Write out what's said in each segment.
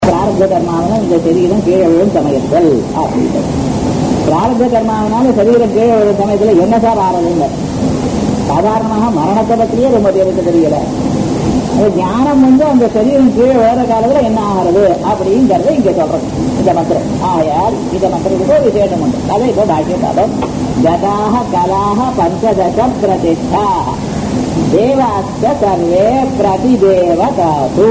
பிராரப்த கர்மாவினால் இந்த சரீரம் கீழே விழும் சமயத்தில் அப்படின்னு பிராரப்த கர்மாவினால சரீரம் கீழே விழும் சமயத்துல என்ன சார் ஆறதுங்க சாதாரணமாக மரணத்தை பற்றியே ரொம்ப பேருக்கு தெரியல அது ஞானம் வந்து அந்த சரீரம் கீழே வேற காலத்துல என்ன ஆகிறது அப்படிங்கறத இங்க சொல்றோம் இந்த மந்திரம் ஆயால் இந்த மந்திரத்துக்கு ஒரு விசேஷம் உண்டு அதை இப்போ பாக்கியம் கதாக கலாக பஞ்சதச பிரதிஷ்டா தேவாஸ்த சர்வே பிரதிதேவ தாது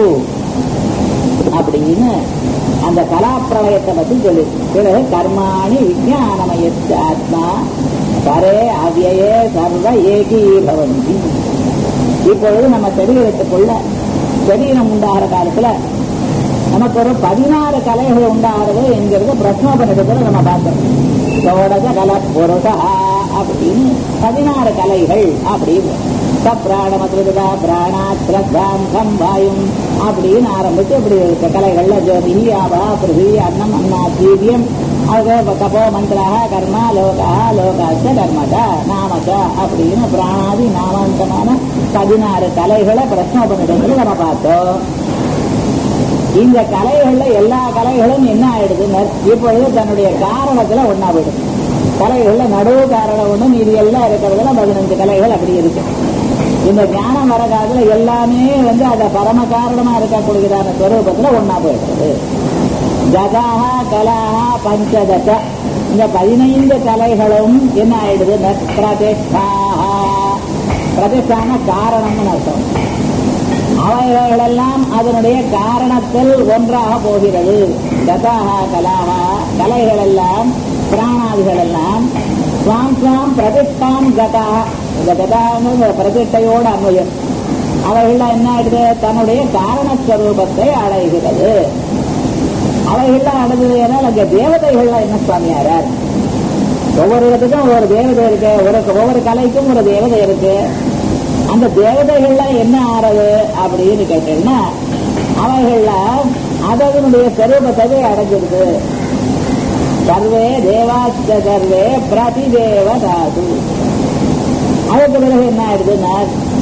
அப்படின்னு அந்த கலாப்பிரளயத்தை பத்தி சொல்லு பிறகு கர்மாணி விஜயானமயத்த ஆத்மா பரே அவ்யயே சர்வ ஏகீபவந்தி இப்பொழுது நம்ம சரீரத்துக்குள்ள சரீரம் உண்டாகிற காலத்துல நமக்கு ஒரு பதினாறு கலைகள் உண்டாகிறது என்கிறது பிரஸ்னோபனிடத்துல நம்ம பார்த்தோம் சோடக கல பொருடா அப்படின்னு பதினாறு கலைகள் அப்படின்னு பிராணமத்ருதா பிராணாத்ரம் வாயும் அப்படின்னு ஆரம்பிச்சு இப்படி இருக்க கலைகள்ல ஜோதி ஆவா பிருதி அன்னம் அன்னா தீவியம் அது தபோ மந்திரா கர்மா லோகா லோகாச்ச கர்மத நாமக அப்படின்னு பிராணாதி நாமாந்தமான பதினாறு கலைகளை பிரஸ்னோபனிடத்துல நம்ம பார்த்தோம் இந்த கலைகள்ல எல்லா கலைகளும் என்ன ஆயிடுதுன்னு இப்பொழுது தன்னுடைய காரணத்துல ஒன்னா போயிடுது கலைகள்ல நடுவு காரணம் ஒண்ணு மீதி எல்லாம் இருக்கிறதுல பதினஞ்சு கலைகள் அப்படி இருக்கு இந்த ஞானம் வர காலத்துல எல்லாமே வந்து அத பரம காரணமா இருக்கக்கூடியதான ஸ்வரூபத்துல ஒன்னா போயிடுது கதாகா கலாகா பஞ்சதச இந்த பதினைந்து கலைகளும் என்ன ஆயிடுது பிரதிஷ்டாகா பிரதிஷ்டான காரணம்னு அர்த்தம் அவைகளெல்லாம் அதனுடைய காரணத்தில் ஒன்றாக போகிறது கதாகா கலாகா கலைகள் எல்லாம் பிராணாதிகள் எல்லாம் சுவாம் சுவாம் பிரதிஷ்டாம் கதா இந்த கதாங்கிறது பிரதிஷ்டையோடு அன்வயம் அவைகள் என்ன ஆயிடுது தன்னுடைய காரணஸ்வரூபத்தை அடைகிறது அவைகள்லாம் அடைஞ்சதுனால் அங்க தேவதைகள்லாம் என்ன சுவாமியாரார் ஒவ்வொரு இடத்துக்கும் ஒவ்வொரு தேவதை இருக்கு ஒரு ஒவ்வொரு கலைக்கும் ஒரு தேவதை இருக்கு அந்த தேவதைகள்லாம் என்ன ஆறது அப்படின்னு கேட்டீங்கன்னா அவைகள்ல அதனுடைய ஸ்வரூபத்தை அடைஞ்சிருது சர்வே தேவாச்ச சர்வே பிரதிதேவ தாது அதுக்கு பிறகு என்ன ஆயிடுதுன்னா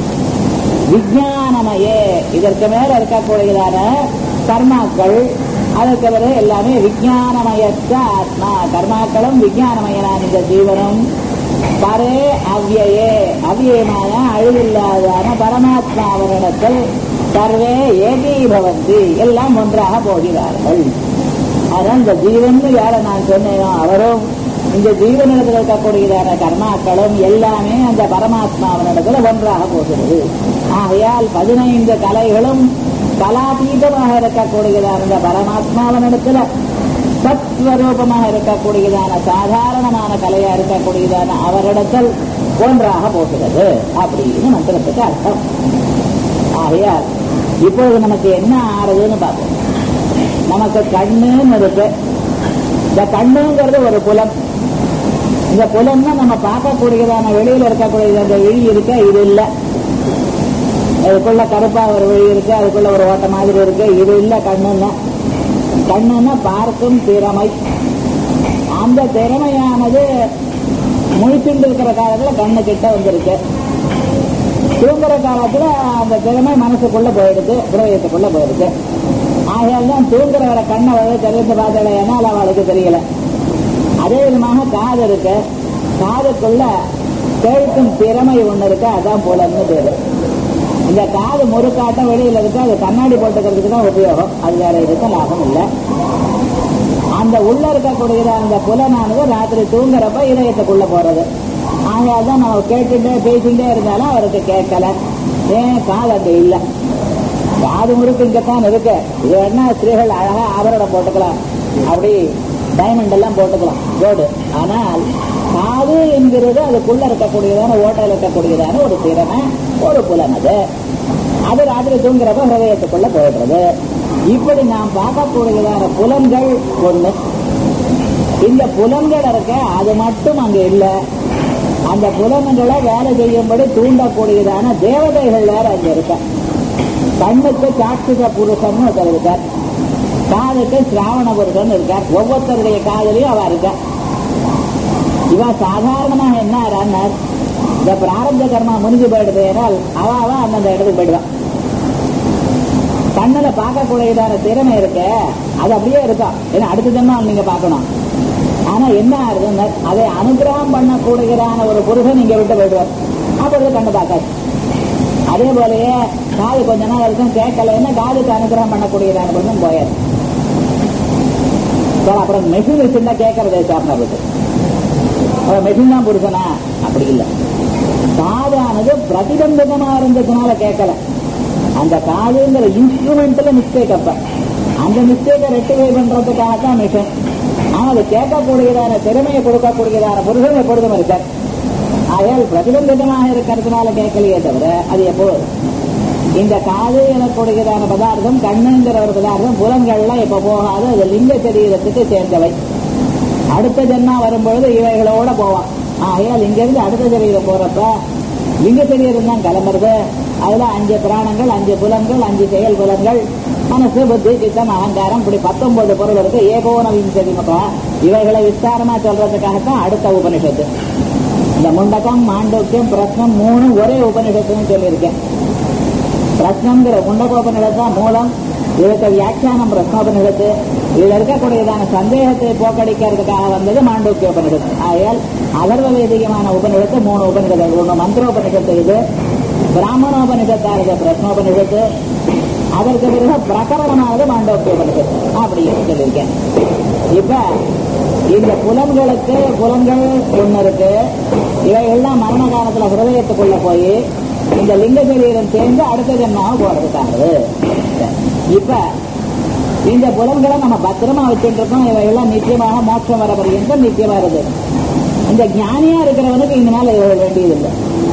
விஜயானமயே இதற்கு மேல இருக்கக்கூடியதான கர்மாக்கள் அதுக்கு பிறகு எல்லாமே விஜயானமயத்த ஆத்மா கர்மாக்களும் விஜயானமயனான இந்த ஜீவனம் பரே அவ்யயே அவ்யயமான அழிவில்லாதான பரமாத்மா அவரிடத்தில் சர்வே ஏகீபவந்தி எல்லாம் ஒன்றாக போகிறார்கள் அதான் இந்த ஜீவன் யார நான் சொன்னேனோ அவரும் இந்த ஜீவனிடத்தில் இருக்கக்கூடியதான கர்மாக்களும் எல்லாமே அந்த பரமாத்மாவனிடத்தில் ஒன்றாக போகிறது ஆகையால் பதினைந்து கலைகளும் கலாதீதமாக இருக்கக்கூடியதான இந்த பரமாத்மாவனிடத்தில் சத்ஸ்வரூபமாக இருக்கக்கூடியதான சாதாரணமான கலையா இருக்கக்கூடியதான அவரிடத்தில் ஒன்றாக போகிறது அப்படின்னு மந்திரத்துக்கு அர்த்தம் ஆகையால் இப்பொழுது நமக்கு என்ன ஆறுதுன்னு பார்ப்போம் நமக்கு கண்ணுன்னு இருக்கு இந்த கண்ணுங்கிறது ஒரு புலம் இந்த புலம்னா நம்ம பார்க்கக்கூடியதான வெளியில இருக்கக்கூடியது அந்த விழி இருக்க இது இல்லை அதுக்குள்ள கருப்பா ஒரு விழி இருக்கு அதுக்குள்ள ஒரு ஓட்ட மாதிரி இருக்கு இது இல்லை கண்ணுன்னா கண்ணுன்னா பார்க்கும் திறமை அந்த திறமையானது முழிச்சுட்டு இருக்கிற காலத்துல கண்ணு கிட்ட வந்திருக்கு தூங்குற காலத்துல அந்த திறமை மனசுக்குள்ள போயிடுது பிரதயத்துக்குள்ள போயிடுது ஆகையால் தான் தூங்குறவரை கண்ணை வந்து தெரிந்து பார்த்தடையானா அவளுக்கு தெரியல அதே விதமாக காது இருக்கு காதுக்குள்ள கேட்கும் திறமை ஒண்ணு இருக்கு அதான் புலன்னு பேரு இந்த காது முறுக்காட்டம் வெளியில இருக்கு அது கண்ணாடி போட்டுக்கிறதுக்கு தான் உபயோகம் அது வேற இதுக்கும் லாபம் இல்லை அந்த உள்ள இருக்கக்கூடியது அந்த புலனானது ராத்திரி தூங்குறப்ப இதயத்துக்குள்ள போறது ஆகையால் தான் நம்ம கேட்டுட்டே பேசிட்டே இருந்தாலும் அவருக்கு கேட்கல ஏன் காது அங்க இல்லை காது முறுக்கு இங்கத்தான் இருக்கு இது என்ன ஸ்திரீகள் அழகா ஆபரணம் போட்டுக்கலாம் அப்படி டைமண்ட் எல்லாம் போட்டுக்கலாம் கோடு ஆனால் காது என்கிறது அதுக்குள்ள இருக்கக்கூடியதான ஓட்டையில் இருக்கக்கூடியதான ஒரு திறமை ஒரு புலன் அது அது ராத்திரி தூங்குறப்ப ஹிரதயத்துக்குள்ள போயிடுறது இப்படி நாம் பார்க்கக்கூடியதான புலன்கள் ஒண்ணு இந்த புலன்கள் இருக்க அது மட்டும் அங்க இல்லை அந்த புலன்களை வேலை செய்யும்படி தூண்டக்கூடியதான தேவதைகள் வேற அங்க இருக்க கண்ணுக்கு சாட்சிக புருஷன் ஒருத்தர் இருக்கார் காதுக்கு சிராவண புருஷன் இருக்கார் ஒவ்வொருத்தருடைய காதலையும் அவ இருக்கா இவ சாதாரணமாக என்ன ஆறான்னார் இந்த பிராரப்த கர்மா முடிஞ்சு போயிடுது ஏனால் அவ அவ அந்தந்த இடத்துக்கு போயிடுவான் கண்ணுல பார்க்கக்கூடியதான திறமை இருக்கு அது அப்படியே இருக்கும் ஏன்னா அடுத்த ஜென்மம் நீங்க பார்க்கணும் ஆனா என்ன ஆகுதுன்னா அதை அனுகிரகம் பண்ணக்கூடியதான ஒரு புருஷன் நீங்க விட்டு போயிடுவார் அப்பொழுது கண்ணு பார்க்காது அதே போலயே காது கொஞ்ச நாள் வரைக்கும் கேட்கலன்னா காதுக்கு அனுகிரகம் பண்ணக்கூடியதான புருஷன் போயாரு சார் அப்புறம் மெஷின் வச்சிருந்தா கேட்கறதே சாப்பிட விட்டு அப்புறம் மெஷின் தான் புருஷனா அப்படி இல்லை காதானது பிரதிபந்தகமா இருந்ததுனால கேட்கல அந்த காதுங்கிற இன்ஸ்ட்ருமெண்ட்ல மிஸ்டேக் அப்ப அந்த மிஸ்டேக்கை ரெட்டிஃபை பண்றதுக்காக தான் மிஷன் ஆனா அது கேட்கக்கூடியதான திறமையை கொடுக்கக்கூடியதான புருஷன் எப்பொழுதும் இருக்கார் ஆகையால் பிரதிபந்தகமாக இருக்கிறதுனால கேட்கலையே தவிர அது எப்போது இந்த காது எனக்கூடியதான பதார்த்தம் கண்ணுங்கிற ஒரு பதார்த்தம் புலன்கள்லாம் இப்ப போகாது அது லிங்க சரீரத்துக்கு சேர்ந்தவை அடுத்த ஜென்மா வரும்பொழுது இவைகளோட போவான் ஆகையால் இங்கிருந்து அடுத்த சரீரம் போறப்ப லிங்க சரீரம் தான் கிளம்புறது அதுல அஞ்சு பிராணங்கள் அஞ்சு புலன்கள் அஞ்சு செயல் புலன்கள் மனசு புத்தி சித்தம் அகங்காரம் இப்படி பத்தொன்பது பொருள் இருக்கு ஏகோன விஞ்சதி மொத்தம் இவைகளை விஸ்தாரமா சொல்றதுக்காகத்தான் அடுத்த உபனிஷத்து இந்த முண்டகம் மாண்டோக்கியம் பிரஸ்னம் மூணு ஒரே உபனிஷத்துன்னு சொல்லியிருக்கேன் பிரஸ்னங்கிற முண்டகோபனிடத்து தான் மூலம் இதுக்கு வியாக்கியானம் பிரஸ்னோபனிடத்து இதுல இருக்கக்கூடியதான சந்தேகத்தை போக்கடிக்கிறதுக்காக வந்தது மாண்டோக்கிய உபனிடத்து ஆகையால் அதர்வ வேதிகமான உபனிடத்து மூணு உபனிடத்து ஒன்று மந்திரோபனிஷத்து இது பிராமணோபனிஷத்தானது பிரஸ்னோபனிஷத்து அதற்கு பிறகு பிரகரணமானது மாண்டோக்கிய உபனிஷத்து அப்படின்னு சொல்லியிருக்கேன் இப்ப இந்த புலன்களுக்கு புலன்கள் ஒண்ணு இருக்கு இவைகள்லாம் மரண காலத்துல ஹிருதயத்துக்குள்ள போய் இந்த லிங்க சரீரம் சேர்ந்து அடுத்த ஜென்மாவை போறதுக்கானது இப்ப இந்த புலன்களை நம்ம பத்திரமா வச்சுட்டு இருக்கோம் இவையெல்லாம் நிச்சயமாக மோட்சம் வர பரியந்தம் நிச்சயமா இருக்கு இந்த ஞானியா இருக்கிறவனுக்கு இந்த நாள் இவைகள் வேண்டியதில்லை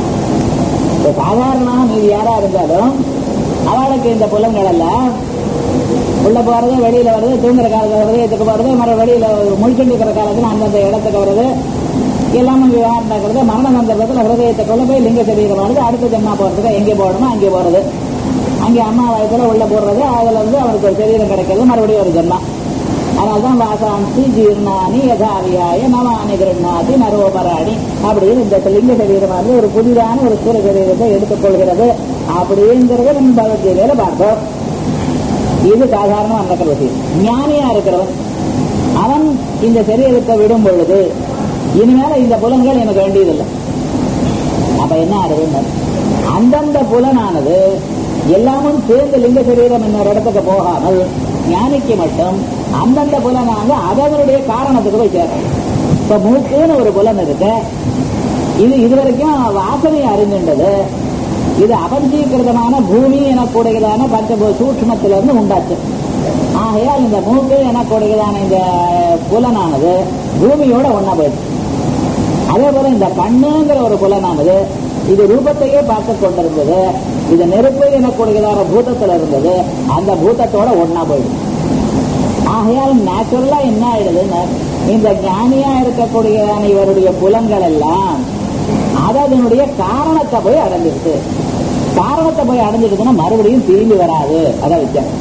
இப்ப சாதாரணமாக மீது யாரா இருந்தாலும் அவளுக்கு இந்த புலன்கள் எல்லாம் உள்ள போறது வெளியில வருது தூங்குற காலத்துல ஹிருதயத்துக்கு போறது மறு வெளியில முழிச்சுட்டு இருக்கிற காலத்துல அந்தந்த இடத்துக்கு வருது எல்லாமே விவகாரம் நடக்கிறது மரண சந்தர்ப்பத்தில் ஹிருதயத்துக்குள்ள போய் லிங்க சரீரம் வருது அடுத்த ஜென்மா போறதுக்கு எங்கே போகணுமோ அங்கே போறது அங்கே அம்மா வயசுல உள்ள போடுறது அதுல இருந்து அவருக்கு ஒரு சரீரம் கிடைக்கிறது மறுபடியும் ஒரு ஜென்மா அதனால்தான் வாசாந்தி ஜீர்ணானி யதாவியாய நவானி கிருண்ணாதி நரோபராணி அப்படின்னு இந்த லிங்க சரீரம் வந்து ஒரு புதிதான ஒரு சூரிய சரீரத்தை எடுத்துக்கொள்கிறது அப்படிங்கிறத நம்ம பகவத்கீதையில பார்த்தோம் இது சாதாரணமா நடக்கிற விஷயம் ஞானியா இருக்கிறவன் அவன் இந்த சரீரத்தை விடும் பொழுது இனிமேல இந்த புலன்கள் எனக்கு வேண்டியதில்லை அப்ப என்ன ஆகுதுன்னு அந்தந்த புலனானது எல்லாமும் சேர்ந்து லிங்க சரீரம் இன்னொரு இடத்துக்கு போகாமல் ஞானிக்கு மட்டும் அந்தந்த புலனானது அதனுடைய காரணத்துக்கு போய் சேரும் இப்ப மூக்குன்னு ஒரு புலன் இருக்கு இது இதுவரைக்கும் வாசனையை அறிஞ்சின்றது இது அபஞ்சீகிருதமான பூமி எனக்கூடியதான பஞ்ச சூட்சமத்திலிருந்து உண்டாச்சு ஆகையால் இந்த மூக்கு எனக்கூடியதான இந்த புலனானது பூமியோட ஒன்னா போயிடுச்சு அதே போல இந்த கண்ணுங்கிற ஒரு புலனானது இது ரூபத்தையே பார்த்து கொண்டிருந்தது இது நெருப்பு எனக்கூடியதான பூதத்துல இருந்தது அந்த பூதத்தோட ஒன்னா போயிடுது ஆகையால் நேச்சுரலா என்ன ஆயிடுதுன்னு இந்த ஞானியா இருக்கக்கூடியதான இவருடைய புலன்கள் எல்லாம் அது அதனுடைய காரணத்தை போய் அடைஞ்சிருக்கு காரணத்தை போய் அடைஞ்சிருக்குன்னா மறுபடியும் திரும்பி வராது அதான் வித்தியாசம்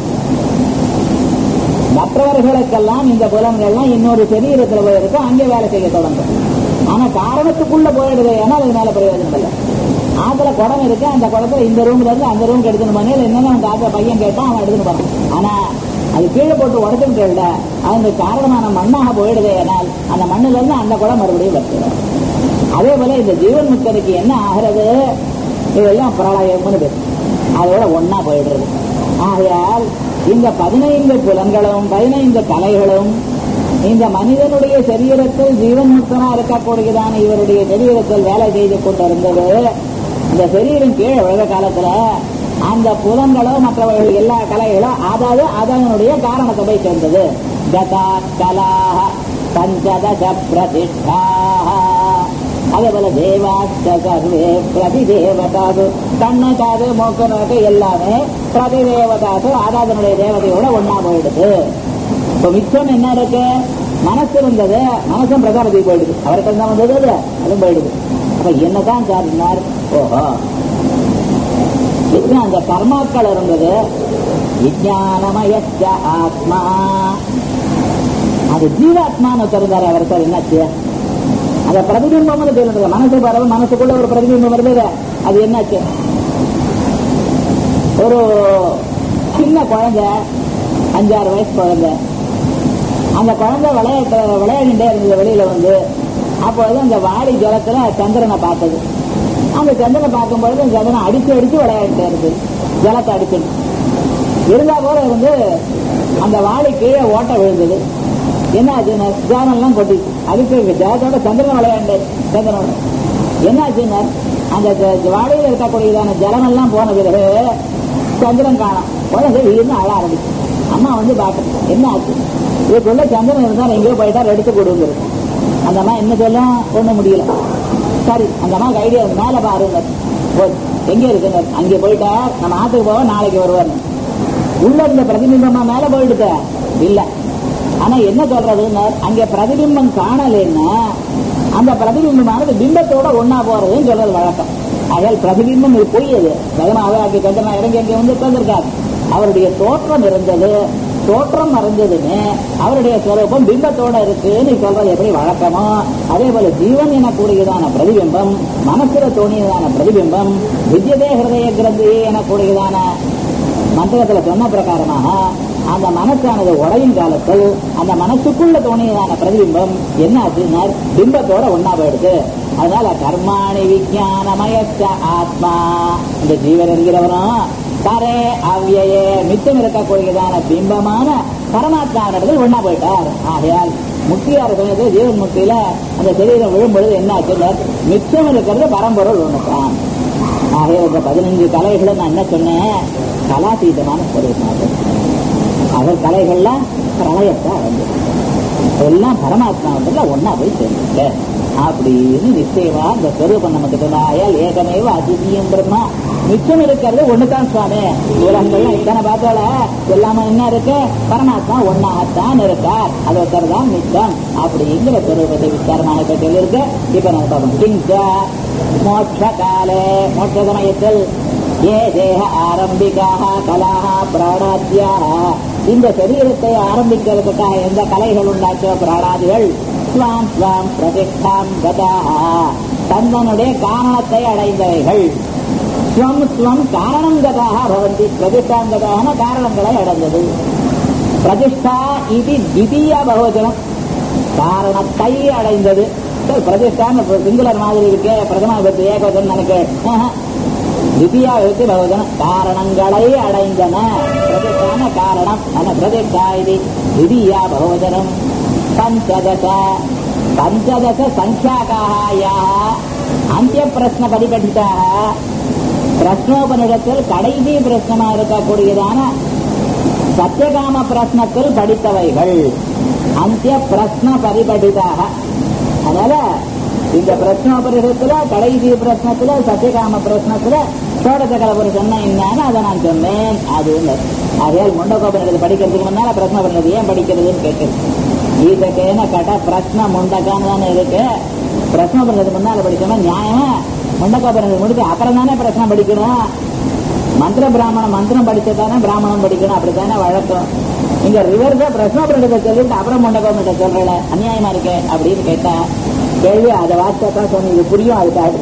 மற்றவர்களுக்கெல்லாம் இந்த புலன்கள்லாம் இன்னொரு சரீரத்துல போய் இருக்கும் அங்கே வேலை செய்ய தொடங்கும் ஆனா காரணத்துக்குள்ள போயிடுது ஏன்னா அது மேல பிரயோஜனம் இல்லை ஆத்துல குடம் இருக்கு அந்த குடத்துல இந்த ரூம்ல இருந்து அந்த ரூம்க்கு எடுத்துன்னு போனேன் என்னன்னு அந்த ஆத்துல பையன் கேட்டான் அவன் எடுத்துன்னு போறான் ஆனா அது கீழே போட்டு உடச்சுட்டு அந்த காரணமான மண்ணாக போயிடுது ஏனால் அந்த மண்ணுல இருந்து அந்த குடம் மறுபடியும் வருது அதே போல இந்த ஜீவன் முக்தனுக்கு என்ன ஆகிறது இதெல்லாம் பிரளயம்னு பேர் அதோட ஒன்னா போயிடுறது ஆகையால் இந்த பதினைந்து புலன்களும் பதினைந்து கலைகளும் இந்த மனிதனுடைய சரீரத்தில் ஜீவன் முக்தனா இருக்கக்கூடியதான இவருடைய சரீரத்தில் வேலை செய்து கொண்டிருந்தது இந்த சரீரம் கீழே விழுத காலத்துல அந்த புலன்களோ மற்றவர்கள் எல்லா கலைகளோ அதாவது அதனுடைய காரணத்தை போய் சேர்ந்தது கதா கலாக பஞ்சதச பிரதிஷ்டாக அதே போல தேவாச்ச சர்வே பிரதி தேவதாது கண்ணு காது மூக்கு நோக்கு எல்லாமே பிரதி தேவதாது ஆராதனுடைய தேவதையோட ஒன்னா போயிடுது இப்ப மிச்சம் என்ன இருக்கு மனசு இருந்தது மனசும் பிரகாரதி போயிடுது அவருக்கு என்ன வந்தது அது? அதுவும் போயிடுது அப்ப என்னதான் சார்ந்தார் ஓஹோ இன்னும் அந்த கர்மாக்கள் இருந்தது விஜயானமயச்ச ஆத்மா அது ஜீவாத்மான்னு தெரிந்தாரு அவர் சார் என்னாச்சு அந்த பிரதிபிம்பம் சொல்லுறது மனசு பரவ மனசுக்குள்ள ஒரு பிரதிபிம்பம் வருது அது என்னாச்சு ஒரு சின்ன சின்ன குழந்தை அஞ்சாறு வயசு குழந்தை அந்த குழந்தை விளையாட்டு விளையாடிட்டே இருந்தது வெளியில வந்து அப்பொழுது அந்த வாடி ஜலத்துல சந்திரனை பார்த்தது அந்த சந்திரனை பார்க்கும்பொழுது அந்த சந்திரன் அடிச்சு அடிச்சு விளையாடிட்டே இருக்கு ஜலத்தை அடிச்சு இருந்தா போல இருந்து அந்த வாடி கீழே ஓட்ட விழுந்தது என்ன ஆச்சுன்னா ஜலம்லாம் கொட்டி அதுக்கு ஜலத்தோட சந்திரன் விளையாண்டு சந்திரனோட என்ன ஆச்சுன்னா அந்த ஜ- வாடியில் இருக்கக்கூடியதான ஜலம் எல்லாம் போன பிறகு சந்திரன் காணும் குழந்தை வீர்னு அழ ஆரம்பிச்சு அம்மா வந்து பார்க்க என்ன ஆச்சு இதுக்குள்ள சந்திரன் இருந்தா எங்கேயோ போயிட்டா எடுத்து கொடுங்கிறது அந்த அம்மா என்ன சொல்லும் ஒண்ணும் முடியல சரி அந்த அம்மாவுக்கு ஐடியா மேல பாருங்க போய், எங்க இருக்குங்க அங்கே போயிட்டா நம்ம ஆத்துக்கு போவோம் நாளைக்கு வருவார் உள்ள இருந்த பிரதிபிம்பமா மேல போயிடுத இல்ல ஆனா என்ன சொல்றதுன்னு அங்க பிரதிபிம்பம் காணலைன்னா அந்த பிரதிபிம்பமானது பிம்பத்தோட ஒன்னா போறதுன்னு சொல்றது வழக்கம் அதால் பிரதிபிம்பம் இது பொய் அது வேகமாக அங்கே கண்டனா இறங்கி அங்கே வந்து உட்கார்ந்திருக்காரு அவருடைய தோற்றம் இருந்தது தோற்றம் மறைஞ்சதுன்னு அவருடைய ஸ்வரூபம் பிம்பத்தோட இருக்குன்னு சொல்றது எப்படி வழக்கமோ அதே போல ஜீவன் எனக்கூடியதான பிரதிபிம்பம் மனசுல தோணியதான பிரதிபிம்பம் வித்யதே ஹிருதய கிரந்தி எனக்கூடியதான மந்திரத்துல சொன்ன பிரகாரமாக அந்த மனசானது உடையும் காலத்தில் அந்த மனசுக்குள்ள தோணியதான பிரதிபிம்பம் என்ன ஆச்சுன்னா பிம்பத்தோட ஒன்னா போயிடுது அதனால கர்மாணி விஜயானமயச்ச ஆத்மா இந்த ஜீவன் என்கிறவரும் தரே அவ்யயே மிச்சம் இருக்கக்கூடியதான பிம்பமான பரமாத்மாவிடத்தில் ஒன்னா போயிட்டார் ஆகையால் முக்தியார் சொன்னது ஜீவன் முக்தியில அந்த சரீரம் விழும்பொழுது என்ன ஆச்சுன்னா மிச்சம் இருக்கிறது பரம்பொருள் ஒண்ணுதான் ஆகவே இந்த பதினஞ்சு கலைகளை நான் என்ன சொன்னேன் கலாதீதமான ஸ்வரூபமாக அவர் கலைகள்லாம் பிரளயத்தை அடைஞ்சது எல்லாம் பரமாத்மாவுல ஒன்னா போய் சேர்ந்துங்க அப்படின்னு நிச்சயமா இந்த ஸ்வரூபம் நமக்கு சொன்னாயால் ஏகமேவ அதிசயம் பிரம்மா மிச்சம் இருக்கிறது ஒண்ணுதான் சுவாமி உலகங்கள்லாம் இத்தனை பார்த்தால எல்லாமே என்ன இருக்கு பரமாத்மா ஒன்னாகத்தான் இருக்கார் அது ஒருத்தர் தான் மிச்சம் அப்படிங்கிற ஸ்வரூபத்தை விசாரமாக இப்ப சொல்லியிருக்கு இப்ப நம்ம பார்ப்போம் கிஞ்ச மோட்ச காலே மோட்ச சமயத்தில் ஏ தேக ஆரம்பிக்காக கலாக பிராணாத்தியாக இந்த சரீரத்தை ஆரம்பிக்கிறதுக்காக எந்த கலைகள் உண்டாச்சோ பிராணாதிகள் ஸ்வாம் ஸ்வாம் பிரதிஷ்டாம் கதாக தந்தனுடைய காரணத்தை அடைந்தவைகள் ஸ்வம் ஸ்வம் காரணம் கதாக பவந்தி பிரதிஷ்டாம் கதாகன காரணங்களை அடைந்தது பிரதிஷ்டா இது திதிய பகவஜனம் காரணத்தை அடைந்தது சரி, பிரதிஷ்டான்னு சிங்குலர் மாதிரி இருக்கே பிரதமா விபத்து ஏகவதன் நினைக்கிறேன் திவ்யா விபத்து பகவதன காரணங்களை அடைந்தன பிரதிஷ்டான காரணம் அன பிரதிஷ்டா இது திவ்யா பகவதனம் பஞ்சதச பஞ்சதச சங்கியாக்காக யாः அந்திய பிரश्न படிபடிதாக பிரஸ்னோபனிடத்தில் கடைசி பிரச்சனமா இருக்கக்கூடியதான சத்தியகாம பிரஸ்னத்தில் படித்தவைகள் அந்திய பிரஸ்ன பரிபடிதாக அதனால இந்த பிரஸ்னோபரிடத்துல கடைசி பிரஸ்னத்துல சத்தியகாம பிரஸ்னத்துல சோடசகல புருஷன் என்னன்னு அதை நான் சொன்னேன் அது இல்லை ஆகையால் முண்டகோபனிடத்தை படிக்கிறதுக்கு முன்னால பிரஸ்னோபனிடத்தை ஏன் படிக்கிறதுன்னு கேட்குது கீதக்கேன கட பிரஸ்ன முண்டகான்னு தானே இருக்கு பிரஸ்னோபனிடத்துக்கு முன்னால படிச்சோம்னா நியாயமா முண்டகோபனிடத்தை முடிச்சு அப்புறம் தானே பிரஸ்னம் படிக்கணும் மந்திர பிராமணம் மந்திரம் படிச்சதானே பிராமணம் படிக்கணும் அப்படித்தானே வழக்கம் இங்க ரிவர்ஸா பிரஸ்னோபனிடத்தை சொல்லிட்டு அப்புறம் முண்டகோபனிட்ட சொல்றல அநியாயமா இருக்கே அப்படின்னு கேட்டா கேள்வி அதை வார்த்தை தான் சொன்னீங்க புரியும் அதுக்காக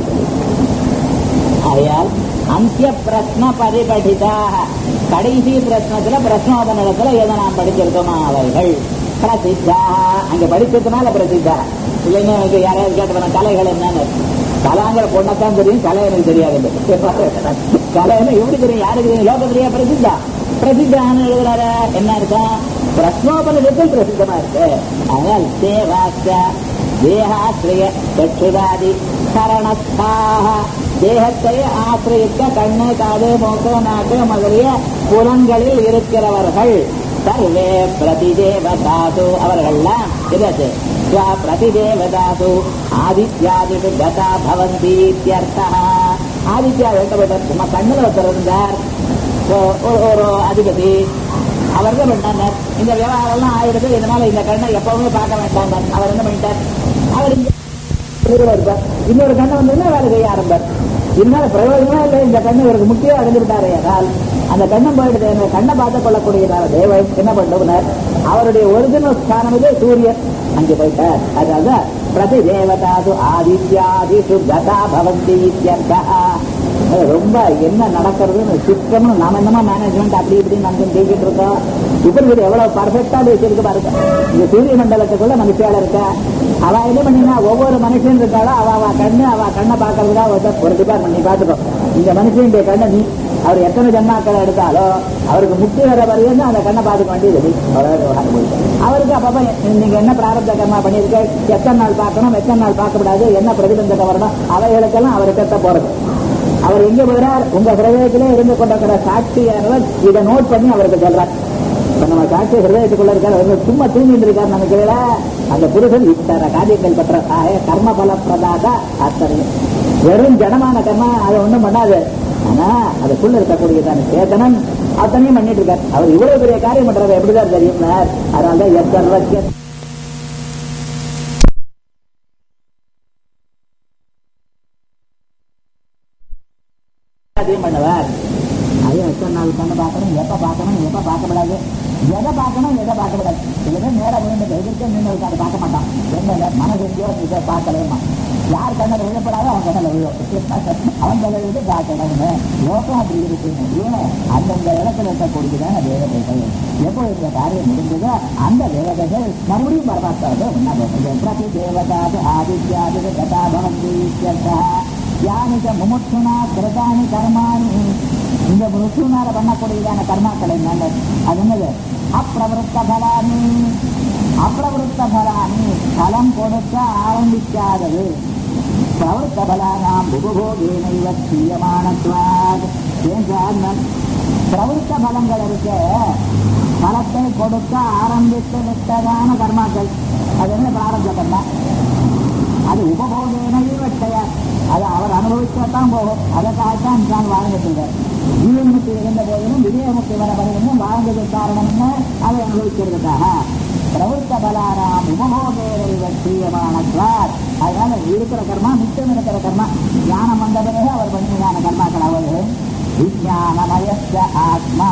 ஆகையால் அந்திய பிரஸ்ன பரிபடிதாக கடைசி பிரஸ்னத்துல பிரஸ்னோபனிடத்துல எதை நாம் படிச்சிருக்கோமா அவைகள் பிரசித்தா அங்க படிச்சதுனால பிரசித்தா இல்லைன்னா எனக்கு யாராவது கேட்டு கலைகள் என்னன்னு கலாங்கிற பொண்ணத்தான் தெரியும் கலை எனக்கு தெரியாது கலைன்னு எப்படி தெரியும் யாருக்கு தெரியும் லோகத்திலேயே பிரசித்தா பிரசித்தான்னு எழுதுறாரு என்ன இருக்கா பிரஸ்னோபனிடத்தில் பிரசித்தமா இருக்கு அதனால் தேவாச்ச தேகாசிரிய சற்றுதாதி சரணஸ்தாக தேகத்தை ஆசிரியத்த கண்ணு காது மூக்கு நாக்கு முதலிய புலன்களில் இருக்கிறவர்கள் சர்வே பிரதிதேவதாது அவர்கள்லாம் இதற்கு ஸ்வ பிரதிதேவதாது ஆதித்யாதிஷு கதா பவந்தி இத்தியர்த்தா ஆதித்யா வேண்டப்பட்டார் சும்மா கண்ணுல ஒருத்தர் இருந்தார் ஒ- ஒரு- ஒரு அதிபதி அவர் என்ன பண்ணார் இந்த விவகாரம் எல்லாம் ஆயிடுது இதனால இந்த கண்ணை எப்பவுமே பார்க்க வேண்டாம் அவர் என்ன பண்ணிட்டார் அவர் இங்க ஊர்ல இருப்பார் இன்னொரு கண்ணை வந்ததுன்னா வேலை செய்ய ஆரம்பிப்பார் இதனால பிரயோஜனமா இல்லை இந்த கண்ணை இவருக்கு முக்கியம் அடைஞ்சு விட்டாரே ஆனால் அந்த கண்ணம் போயிடுது அந்த கண்ணை பார்த்து கொள்ளக்கூடியதான தேவன் என்ன பண்ணுவார் அவருடைய ஒரிஜினல் ஸ்தானம் இது சூரியன் அங்கே போயிட்டார் அதாவது பிரதிதேவதாது ஆதித்யாதிஷு கதா பவந்தி இத்யர்த்தः. அது ரொம்ப என்ன நடக்கிறதுன்னு சிஸ்டம்னு நாம என்னமோ மேனேஜ்மெண்ட் அப்படி இப்படி நம்ம பேசிட்டு இருக்கோம் இப்படி எவ்வளவு பர்ஃபெக்டா பேசியிருக்கு பாருங்க இந்த சூரிய மண்டலத்துக்குள்ள மனுஷியால இருக்கா அவ என்ன பண்ணினா ஒவ்வொரு மனுஷன் இருக்காளோ அவ அவ கண்ணு அவ கண்ணை பாக்குறதுக்கா ஒருத்தர் ஒரு டிபார்ட்மெண்ட் நீ பாத்துக்கோ இந்த மனுஷனுடைய கண்ணை நீ அவர் எத்தனை ஜன்மாக்கள் எடுத்தாலும் அவருக்கு முக்தி வர வரையும் அந்த கண்ணை பார்த்துக்க வேண்டியது நீ. அவ்வளவுதான் விவகாரம் போயிட்டு. அவருக்கு அப்பப்ப நீங்க என்ன பிராரப்த கர்மா பண்ணிருக்க எத்தனை நாள் பார்க்கணும் எத்தனை நாள் பார்க்கக்கூடாது என்ன பிரதிபந்தத்தை வரணும் அவைகளுக்கெல்லாம் அவர் கத்த போறது அவர் எங்க போகிறார் உங்க ஹிரதயத்திலே இருந்து கொண்டிருக்கிற சாட்சியானவர் இதை நோட் பண்ணி அவருக்கு சொல்றார் இப்ப நம்ம சாட்சி ஹிரதயத்துக்குள்ள இருக்கார் அவர் சும்மா தூங்கிட்டு இருக்கார் நினைக்கிறீங்களா அந்த புருஷன் இத்தனை காரியங்கள் பெற்ற ஆய கர்ம பல பிரதாத ஆச்சரியம் வெறும் ஜனமான கர்மா அதை ஒண்ணும் பண்ணாது ஆனா அதுக்குள்ள இருக்கக்கூடியதான சேதனன் அத்தனையும் பண்ணிட்டு இருக்கார் அவர் இவ்வளவு பெரிய காரியம் பண்றது எப்படிதான் தெரியும் அதனாலதான் எத்தனை அதையும் பண்ணுவார் அதையும் எத்தனை நாள் பண்ண பார்க்கணும் எப்ப பார்க்கணும் எப்ப பார்க்கப்படாது எதை பார்க்கணும் எதை பார்க்கப்படாது சில பேர் நேரம் விழுந்து எதிர்க்க நின்று அதை பார்க்க மாட்டான் என்ன மனசு எங்கேயோ இதை பார்க்கலையுமா யார் கண்ணில் விழப்படாதோ அவன் கண்ணில் விழும் அவன் கண்ணில் விழுந்து பார்க்கணும் லோகம் அப்படி இருக்கு ஏன் அந்தந்த இடத்துல இருக்கக்கூடியதான தேவதைகள் எப்போ இந்த காரியம் முடிந்ததோ அந்த தேவதைகள் மறுபடியும் பரமாத்மாவை என்ன போகிறது பிரதி தேவதாது ஆதித்யாது கதா பவந்தி இத்யர்த்தः. யானி ச முமுட்சுனா கிருதானி கர்மாணி இந்த முழுசுனால பண்ணக்கூடியதான கர்மாக்கள் என்னங்க அது என்னது அப்பிரவருத்த பலானி அப்பிரவருத்த பலானி பலம் கொடுக்க ஆரம்பிக்காதது பிரவருத்த பலானாம் உபபோகேனைவ தீயமானத்வாத் ஏன் சார் நான் பிரவருத்த பலங்கள் இருக்க பலத்தை கொடுக்க ஆரம்பித்து விட்டதான கர்மாக்கள் அது என்ன பிராரப்த கர்மா அது உபபோகேனையே வெட்டையார் அது அவர் அனுபவிக்கத்தான் போகும் அதற்காகத்தான் தான் வாழ்ந்துட்டு ஜீவன்முக்தி இருந்த போதிலும் விஜயமுக்தி வர வரையிலும் வாழ்ந்தது காரணம் என்ன அதை அனுபவிக்கிறதுக்காக பிரவருத்த பலாராம் உபபோகேரை வெற்றியமானத்வார் அதனால இருக்கிற கர்மா மிச்சம் இருக்கிற கர்மா ஞானம் வந்த பிறகு அவர் பண்ணியதான கர்மாக்கள் அவர் விஜயானமயத்த ஆத்மா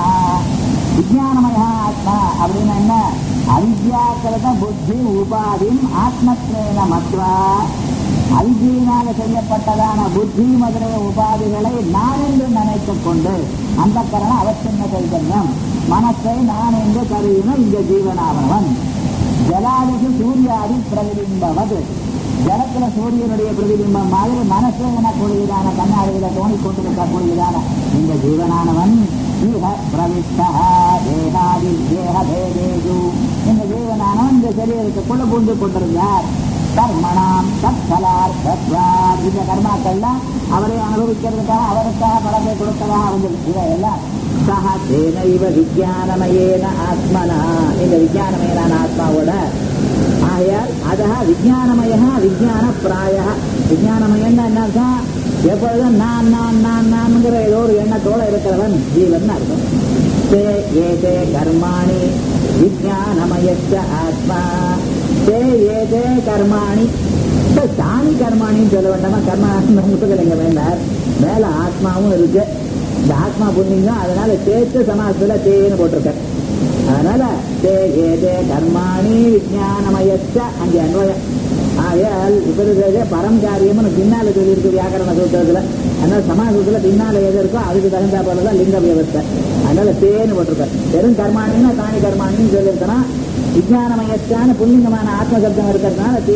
விஜயானமய ஆத்மா அப்படின்னு என்ன அவித்யாக்கிருத புத்தி உபாதிம் ஆத்மத்வேன மத்வா அவிஜயினால செய்யப்பட்டதான புத்தி முதலிய உபாதிகளை நான் என்று நினைத்துக் கொண்டு அந்த கரண அவசிய சைதன்யம் மனசை நான் என்று கருதினும் இந்த ஜீவனாவனவன் ஜலாதிக்கு சூரியாதி பிரதிபிம்பவது ஜலத்துல சூரியனுடைய பிரதிபிம்பம் மாதிரி மனசு எனக்கூடியதான கண்ணாடியில தோணிக் கொண்டிருக்கக்கூடியதான இந்த ஜீவனானவன் ஈக பிரவிஷ்டா தேகாதி தேக பேதேது இந்த ஜீவனானவன் இந்த சரீரத்துக்குள்ள பூந்து கொண்டிருந்தார் கர்மணாம் தற்கலார்த்தத்வாத் இந்த கர்மாக்கள்லாம் அவரை அனுபவிக்கிறதுக்காக அவருக்காக பலத்தை கொடுக்கறதா வந்திருக்கு இதையெல்லாம் சக தேனைவ விஜயானமயேன ஆத்மனா இந்த விஜயானமயனான ஆத்மாவோட ஆகையால் அதா விஜயானமய விஜயான பிராய விஜயானமயன்னா என்ன அர்த்தம் எப்பொழுதும் நான் நான் நான் நான்ங்கிற ஏதோ ஒரு எண்ணத்தோட இருக்கிறவன் ஜீவன் அர்த்தம் தே ஏதே கர்மாணி விஜயானமயச்ச ஆத்மா தே ஏதே கர்மாணி இப்ப தானி கர்மாணின்னு சொல்ல வேண்டாமா கர்மா முத்துக்கள் எங்க வேண்டார் மேல ஆத்மாவும் இருக்கு இந்த ஆத்மா புண்ணியம் அதனால சேர்த்து சமாசத்துல தேன்னு போட்டிருக்க அதனால தே ஏதே கர்மாணி விஜயானமயச்ச அங்கே அன்வயம் ஆகையால் இப்ப பரம் காரியம்னு பின்னால சொல்லியிருக்கு வியாக்கரண சூத்திரத்துல அதனால சமாசத்துல பின்னால எது இருக்கோ அதுக்கு தகுந்தா போலதான் லிங்க வியவஸ்தை அதனால தேன்னு போட்டிருக்க வெறும் கர்மாணின்னா தானி கர்மாணின்னு சொல்லியிருக்கனா விஜயானமயச்சான புண்ணியமான ஆத்மசப்தம் இருக்கிறதுனால தே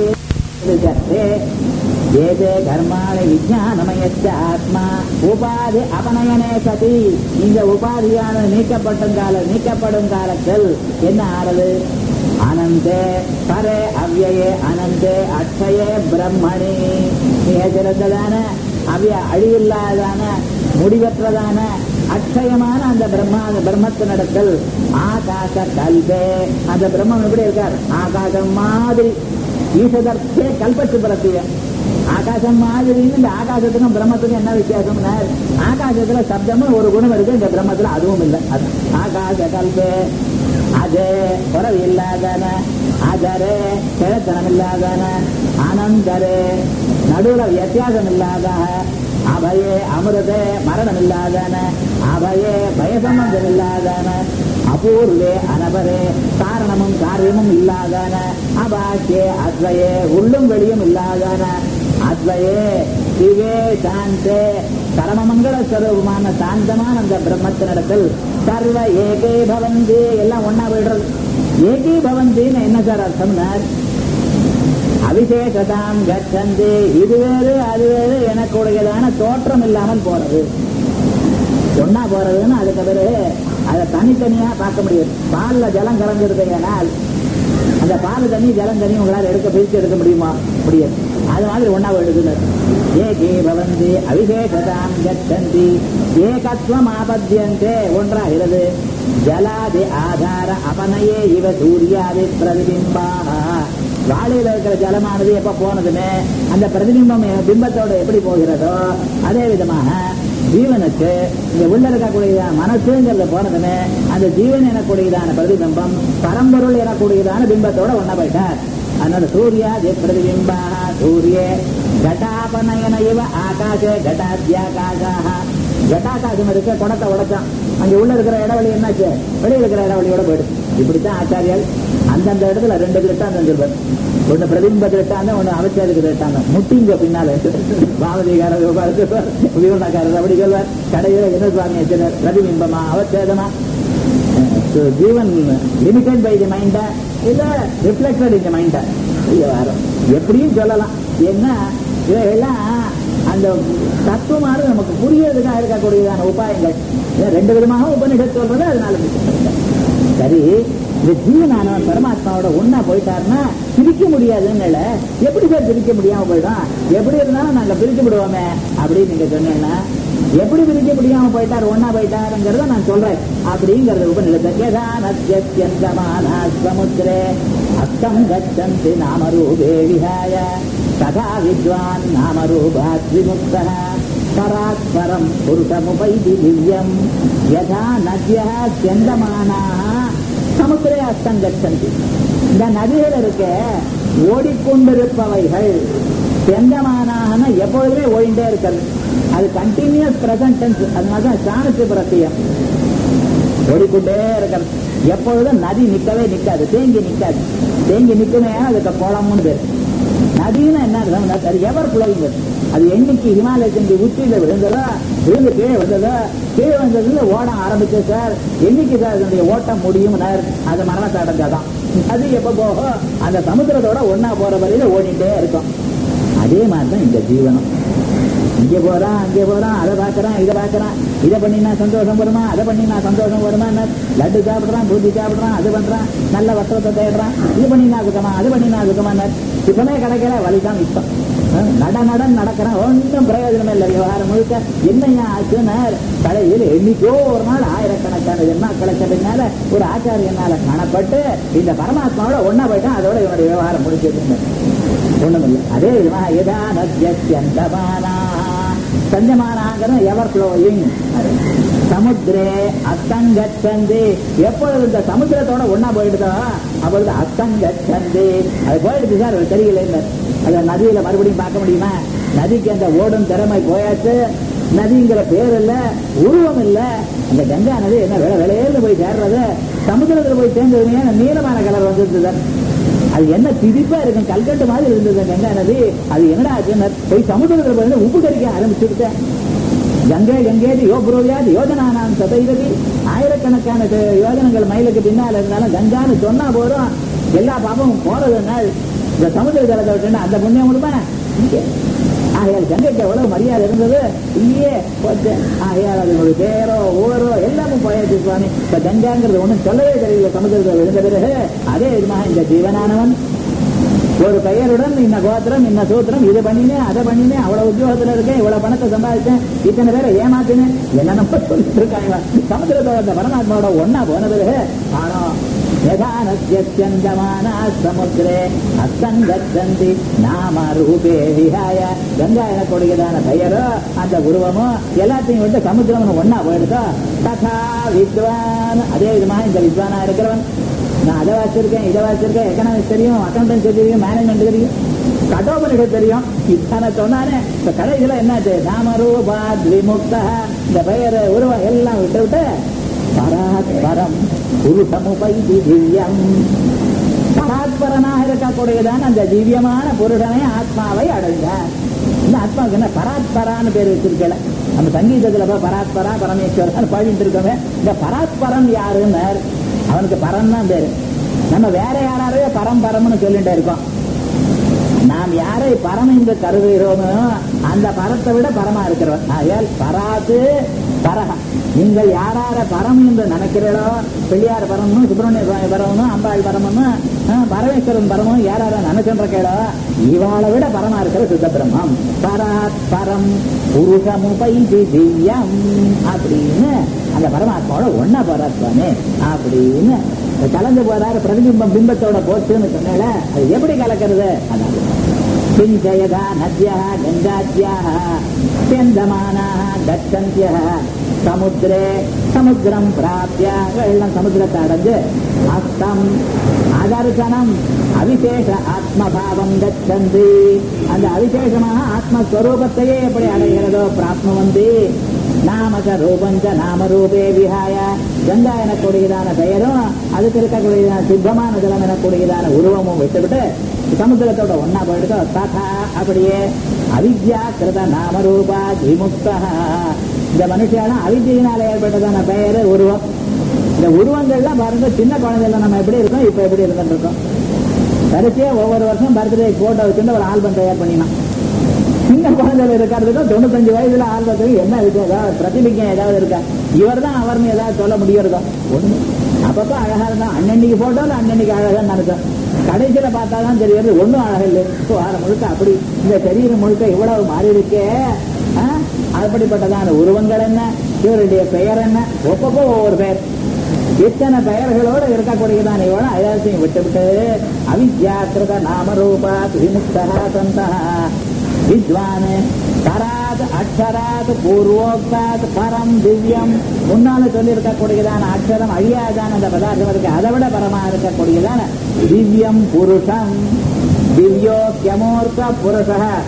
ஏதே கர்மாணி விஜயானமயச்ச ஆத்மா உபாதி அபநயனே சதி இந்த உபாதியான நீக்கப்பட்டும் கால நீக்கப்படும் காலத்தில் என்ன ஆறது அனந்தே பரே அவ்யயே அனந்தே அட்சயே பிரம்மணி மிக சிறந்ததான அவ்ய அழிவில்லாதான முடிவற்றதான அட்சயமான அந்த பிரம்மா அந்த பிரம்மத்தினிடத்தில் ஆகாச கல்பே அந்த பிரம்மம் எப்படி இருக்கார் ஆகாசம் மாதிரி ஈசதர்த்தே கல்பத்து பிரத்திய ஆகாசம் மாதிரி இந்த ஆகாசத்துக்கும் பிரம்மத்துக்கும் என்ன வித்தியாசம்னா ஆகாசத்துல சப்தமும் ஒரு குணம் இருக்கு இந்த பிரம்மத்துல அதுவும் இல்லை அது ஆகாச கல்பே அதே குறவு இல்லாதான அதரே கிழத்தனம் இல்லாதான அனந்தரே நடுவுல வித்தியாசம் இல்லாத அபயே அமிர்தே மரணம் இல்லாதன அபயே பயசம்பந்தம் இல்லாதன அபூர்வே அனபரே காரணமும் காரியமும் இல்லாதன அபாக்கியே அத்வயே உள்ளும் வெளியும் இல்லாதன அத்வயே சிவே சாந்தே பரமமங்கள ஸ்வரூபமான சாந்தமான அந்த பிரம்மத்தினிடத்தில் சர்வ ஏகே பவந்தி எல்லாம் ஒன்னா போயிடுறது ஏகே பவந்தின்னு என்ன சார் அர்த்தம்னார் அவிசேஷதாம் கச்சந்தி இது வேறு அது வேறு எனக்குடையதான தோற்றம் இல்லாமல் போறது ஒன்னா போறதுன்னு அதுக்கு பிறகு அதை தனித்தனியா பார்க்க முடியும் பால்ல ஜலம் கலந்துருது ஏனால் அந்த பால் தண்ணி ஜலம் தண்ணி உங்களால் எடுக்க பிரித்து எடுக்க முடியுமா முடியாது அது மாதிரி ஒன்னா எடுக்குது ஏகே பவந்தி அவிசேஷதாம் கச்சந்தி ஏகத்வம் ஆபத்தியந்தே ஒன்றாகிறது ஜலாதி ஆதார அபனயே இவ சூர்யாதி பிரதிபிம்பாக வாளியில இருக்கிற ஜலமானது எப்ப போனதுமே அந்த பிரதிபிம்பம் பிம்பத்தோட எப்படி போகிறதோ அதே விதமாக ஜீவனுக்கு இங்க உள்ள இருக்கக்கூடிய மனசுங்கிறது போனதுமே அந்த ஜீவன் எனக்கூடியதான பிரதிபிம்பம் பரம்பொருள் எனக்கூடியதான பிம்பத்தோட ஒன்ன போயிட்டார் அதனால சூர்யாதி பிரதிபிம்பா சூரிய கட்டாபனயன இவ ஆகாசே கட்டாத்தியாகாசாக கட்டாகாசம் இருக்க குடத்தை உடைச்சான் அங்க உள்ள இருக்கிற இடவெளி என்னாச்சு வெளியே இருக்கிற இடவெளியோட போயிடுது இப்படித்தான் ஆச்சாரியால் அந்தந்த இடத்துல ரெண்டு திருட்டாந்தம் இருந்திருப்பார் ஒண்ணு பிரதிபிம்ப திருட்டாந்தம் ஒண்ணு அவச்சாருக்கு திருட்டாந்தம் முட்டிங்க பின்னால பாவதிகாரர் விவரணக்காரர் அப்படி சொல்வார் கடையில என்ன சுவாமி வச்சிருந்தார் பிரதிபிம்பமா அவச்சேதமா ஜீவன் லிமிடெட் பை தி மைண்ட இல்ல ரிஃப்ளெக்டட் இன் தி மைண்ட வரும் எப்படியும் சொல்லலாம் என்ன இவையெல்லாம் அந்த தத்துவமானது நமக்கு புரியறதுக்காக இருக்கக்கூடியதான உபாயங்கள் இதை ரெண்டு விதமாக உபநிஷத் சொல்றது அதனால சரி இந்த ஜீவனானவன் பரமாத்மாவோட ஒன்னா போயிட்டாருன்னா பிரிக்க முடியாதுன்னு எப்படி சார் பிரிக்க முடியாம போயிடும் எப்படி இருந்தாலும் நாங்க பிரிச்சு விடுவோமே அப்படின்னு நீங்க சொன்னீங்கன்னா எப்படி பிரிக்க முடியாம போயிட்டார் ஒன்னா போயிட்டாருங்கிறத நான் சொல்றேன் அப்படிங்கறது உபநிலத்தமான சமுத்திரே அஸ்தம் கச்சந்தி நாமரூபே விஹாய ததா வித்வான் நாமரூபாத் விமுக்தः பராத்பரம் புருஷமுபைதி திவ்யம் யதா நத்யா செந்தமானாக சமுத்திரே அஸ்தம் கச்சந்தி இந்த நதிகள் இருக்க ஓடிக்கொண்டிருப்பவைகள் செந்தமானாகன எப்பொழுதுமே ஓடிண்டே இருக்கிறது அது கண்டினியூஸ் பிரசன்ட் டென்ஸ் அதனாலதான் சாணத்து பிரத்தியம் ஓடிக்கொண்டே இருக்கிறது எப்பொழுதும் நதி நிக்கவே நிக்காது தேங்கி நிக்காது தேங்கி நிக்குமே அதுக்கு குளம்னு பேர் நதினா என்ன அர்த்தம்? அது எவர் புலவிங்க அது என்னைக்கு ஹிமாலயத்தின் உச்சியில விழுந்ததோ விழுந்து கீழே வந்ததோ கீழே வந்ததுல ஓட ஆரம்பிச்சு சார் என்னைக்கு சார் அதனுடைய ஓட்டம் முடியும் அது மரணத்தை அடைஞ்சாதான் அது எப்ப போகும் அந்த சமுத்திரத்தோட ஒன்னா போற வரையில ஓடிட்டே இருக்கும் அதே மாதிரிதான் இந்த ஜீவனம் இங்க போறான் அங்கே போறான் அதை பாக்குறான் இதை பாக்குறான் இதை பண்ணினா சந்தோஷம் வருமா அதை பண்ணினா சந்தோஷம் வருமா லட்டு சாப்பிடுறான் பூஜி சாப்பிடுறான் அது பண்றான் நல்ல வஸ்திரத்தை தேடுறான் இது பண்ணினா சுத்தமா அது பண்ணினா சுத்தமா சுத்தமே கிடைக்கல வலிதான் மிச்சம் நட நடன் நடக்கிறான் ஒன்றும் பிரயோஜனம் இல்லை விவகாரம் முழுக்க என்னையா ஆச்சுன்னார் கடையில் என்னைக்கோ ஒரு நாள் ஆயிரக்கணக்கான ஜென்மா கிடைச்ச பின்னால ஒரு ஆச்சாரியனால காணப்பட்டு இந்த பரமாத்மாவோட ஒன்னா போயிட்டான் அதோட இவனுடைய விவகாரம் முடிச்சது ஒண்ணுமில்லை அதே விதமாக எதா நத்யந்தமானா சஞ்சமானாங்கிறது எவர் ஃப்ளோயிங் சமுத்திரே அத்தங்கச்சந்தி எப்பொழுது இந்த சமுத்திரத்தோட ஒன்னா போயிடுதோ அப்பொழுது அத்தங்கச்சந்தி அது போயிடுது சார் அது தெரியல அதை நதியில மறுபடியும் பார்க்க முடியுமா நதிக்கு அந்த ஓடும் திறமை போயாச்சு நதிங்கிற பேர் இல்ல உருவம் இல்ல அந்த கங்கா நதி என்ன விலை விலையில போய் சேர்றது சமுத்திரத்துல போய் சேர்ந்ததுமே நீளமான கலர் வந்துருது அது என்ன திதிப்பா இருக்கும் கல்கட்டு மாதிரி இருந்தது கங்கா நதி அது என்னடா ஆச்சுன்னு போய் சமுதிரத்துல போய் உப்பு கறிக்க ஆரம்பிச்சுட்டேன் கங்கை கங்கேது யோ புரோவியாது யோஜனானாம் சதைவதி ஆயிரக்கணக்கான யோஜனங்கள் மயிலுக்கு பின்னால் இருந்தாலும் கங்கான்னு சொன்னா போதும் எல்லா பாப்பமும் போறது நாள் இந்த சமுதிர ஜலத்தை விட்டுன்னா அந்த புண்ணியம் கொடுப்பா இங்கே ஆகையால் கங்கைக்கு எவ்வளவு மரியாதை இருந்தது இல்லையே போச்சு ஆகையால் அது ஒரு பேரோ ஊரோ எல்லாமும் போயாச்சு சுவாமி இப்ப கங்காங்கிறது ஒண்ணும் சொல்லவே தெரியல சமுதிரத்தில் விழுந்த பிறகு அதே விதமாக இந்த ஜீவனானவன் ஒரு பெயருடன் இன்ன கோத்திரம் இன்ன சூத்திரம் இது பண்ணினேன் அதை பண்ணினேன் அவ்வளவு உத்தியோகத்துல இருக்கேன் இவ்வளவு பணத்தை சம்பாதிச்சேன் இத்தனை பேரை ஏமாத்தினேன் என்ன நம்ம சொல்லிட்டு இருக்காங்க சமுதிரத்தோட அந்த பரமாத்மாவோட ஒன்னா போன பிறகு ஆனா யதானஸ்யந்தமான சமுத்திரே அசங்கச்சந்தி நாம ரூபே விஹாய கங்கா எனக்கூடியதான பெயரோ அந்த உருவமோ எல்லாத்தையும் விட்டு சமுத்திரம் ஒன்னா போயிடுதோ ததா வித்வான் அதே விதமாக இந்த வித்வானா இருக்கிறவன் நான் அதை வாசிச்சிருக்கேன் இதை வாசிச்சிருக்கேன் எக்கனாமிக்ஸ் தெரியும் அக்கௌண்டன்ஸ் தெரியும் மேனேஜ்மெண்ட் தெரியும் கடோபனிட தெரியும் இத்தனை சொன்னானே இந்த கடைசியில என்னாச்சு நாமரூபா விமுக்த இந்த பெயர் உருவம் எல்லாம் விட்டு விட்டு பராத்பரம் புருஷமுபைதி திவ்யம் பராத்பரனாக இருக்கக்கூடியதான அந்த திவ்யமான புருஷனை ஆத்மாவை அடைந்தார் இந்த ஆத்மாவுக்கு என்ன பராத்பரான்னு பேர் வச்சிருக்கல அந்த சங்கீதத்துல போய் பராத்பரா பரமேஸ்வரன் பாடிட்டு இருக்கவே இந்த பராத்பரன் யாருன்னு அவனுக்கு பரன் தான் பேரு நம்ம வேற யாராரையோ பரம் பரம்னு சொல்லிட்டே இருக்கோம் நாம் யாரை பரம் என்று கருதுகிறோமோ அந்த பரத்தை விட பரமா இருக்கிறவர் ஆகையால் பராத்து பரகம் நீங்கள் யாரார பரம் என்று நினைக்கிறீர்களோ பிள்ளையார் பரமும் சுப்பிரமணிய சுவாமி பரமனும் அம்பாள் பரமனும் ஆ, பரமேஸ்வரன் பரமும் யாரார நினைச்சுருக்கீங்களோ இவாளை விட பரமா இருக்கிற சுத்த பிரம்மம் பராத் பரம் புருஷமுபைதி திவ்யம் அப்படின்னு அந்த பரமாத்மாவோட ஒன்னா போறாத்மானே அப்படின்னு கலந்து போறாரு பிரதிபிம்பம் பிம்பத்தோட போச்சுன்னு சொன்னால அது எப்படி கலக்கிறது அதான் சிஞ்சயதா நத்யா கங்காத்யாக செந்தமானாக கச்சந்திய சமுத்திரே சமுத்திரம் பிராப்திய வெள்ளம் சமுத்திரத்தை அடைஞ்சு அஸ்தம் அதர்சனம் அவிசேஷ ஆத்மபாவம் கச்சந்தி அந்த அவிசேஷமாக ஆத்மஸ்வரூபத்தையே எப்படி அடைகிறதோ பிராப்னுவந்தி நாமக ரூபஞ்ச நாம ரூபே விஹாய கங்கா எனக்கூடியதான பெயரும் அதுக்கு இருக்கக்கூடியதான சுத்தமான ஜலம் எனக்கூடியதான உருவமும் விட்டுவிட்டு சமுத்திரத்தோட ஒன்னா போயிடுதோ ததா அப்படியே அவித்யா கிருத நாமரூபா விமுக்தா இந்த மனுஷியாலும் அவித்தியினால ஏற்பட்டதான பெயர் உருவம் இந்த உருவங்கள்லாம் பாருங்க சின்ன குழந்தைல நம்ம எப்படி இருக்கோம் இப்ப எப்படி இருந்துட்டு இருக்கோம் கடைசியா ஒவ்வொரு வருஷம் பர்த்டே போட்டோ வச்சுட்டு ஒரு ஆல்பம் தயார் பண்ணினான் சின்ன குழந்தைல இருக்கிறதுக்கும் தொண்ணூத்தஞ்சு வயசுல ஆல்பத்துக்கு என்ன இருக்கு ஏதாவது பிரதிபிக்கம் ஏதாவது இருக்கா இவர் தான் அவர்னு ஏதாவது சொல்ல முடியறதோ ஒண்ணு அப்பப்ப அழகா இருந்தா அன்னன்னைக்கு போட்டோல அன்னன்னைக்கு அழகான்னு நினைச்சோம் கடைசியில பார்த்தாதான் தெரியுது ஒண்ணும் அழகு இல்லை இப்போ வாரம் முழுக்க அப்படி இந்த சரீரம் முழுக்க இவ்வளவு மாறி இருக்கே ஆ? அப்படிப்பட்டதான உருவங்கள் என்ன இவருடைய பெயர் என்ன ஒப்பப்போ ஒவ்வொரு பெயர் இத்தனை பெயர்களோடு இருக்கக்கூடியதான இவன அயாசையும் விட்டுவிட்டு அவித்யாக்கிருத நாமரூபா விமுக்தா சந்தா வித்வான் பராத் அக்ஷராத் பூர்வோக்தாத் பரம் திவ்யம் முன்னால சொல்லி இருக்கக்கூடியதான அக்ஷரம் அழியாதான அந்த பதார்த்தம் இருக்கு அதை விட பரமா இருக்கக்கூடியதான திவ்யம் புருஷம் திவ்யோக்கியமூர்த்த புருஷ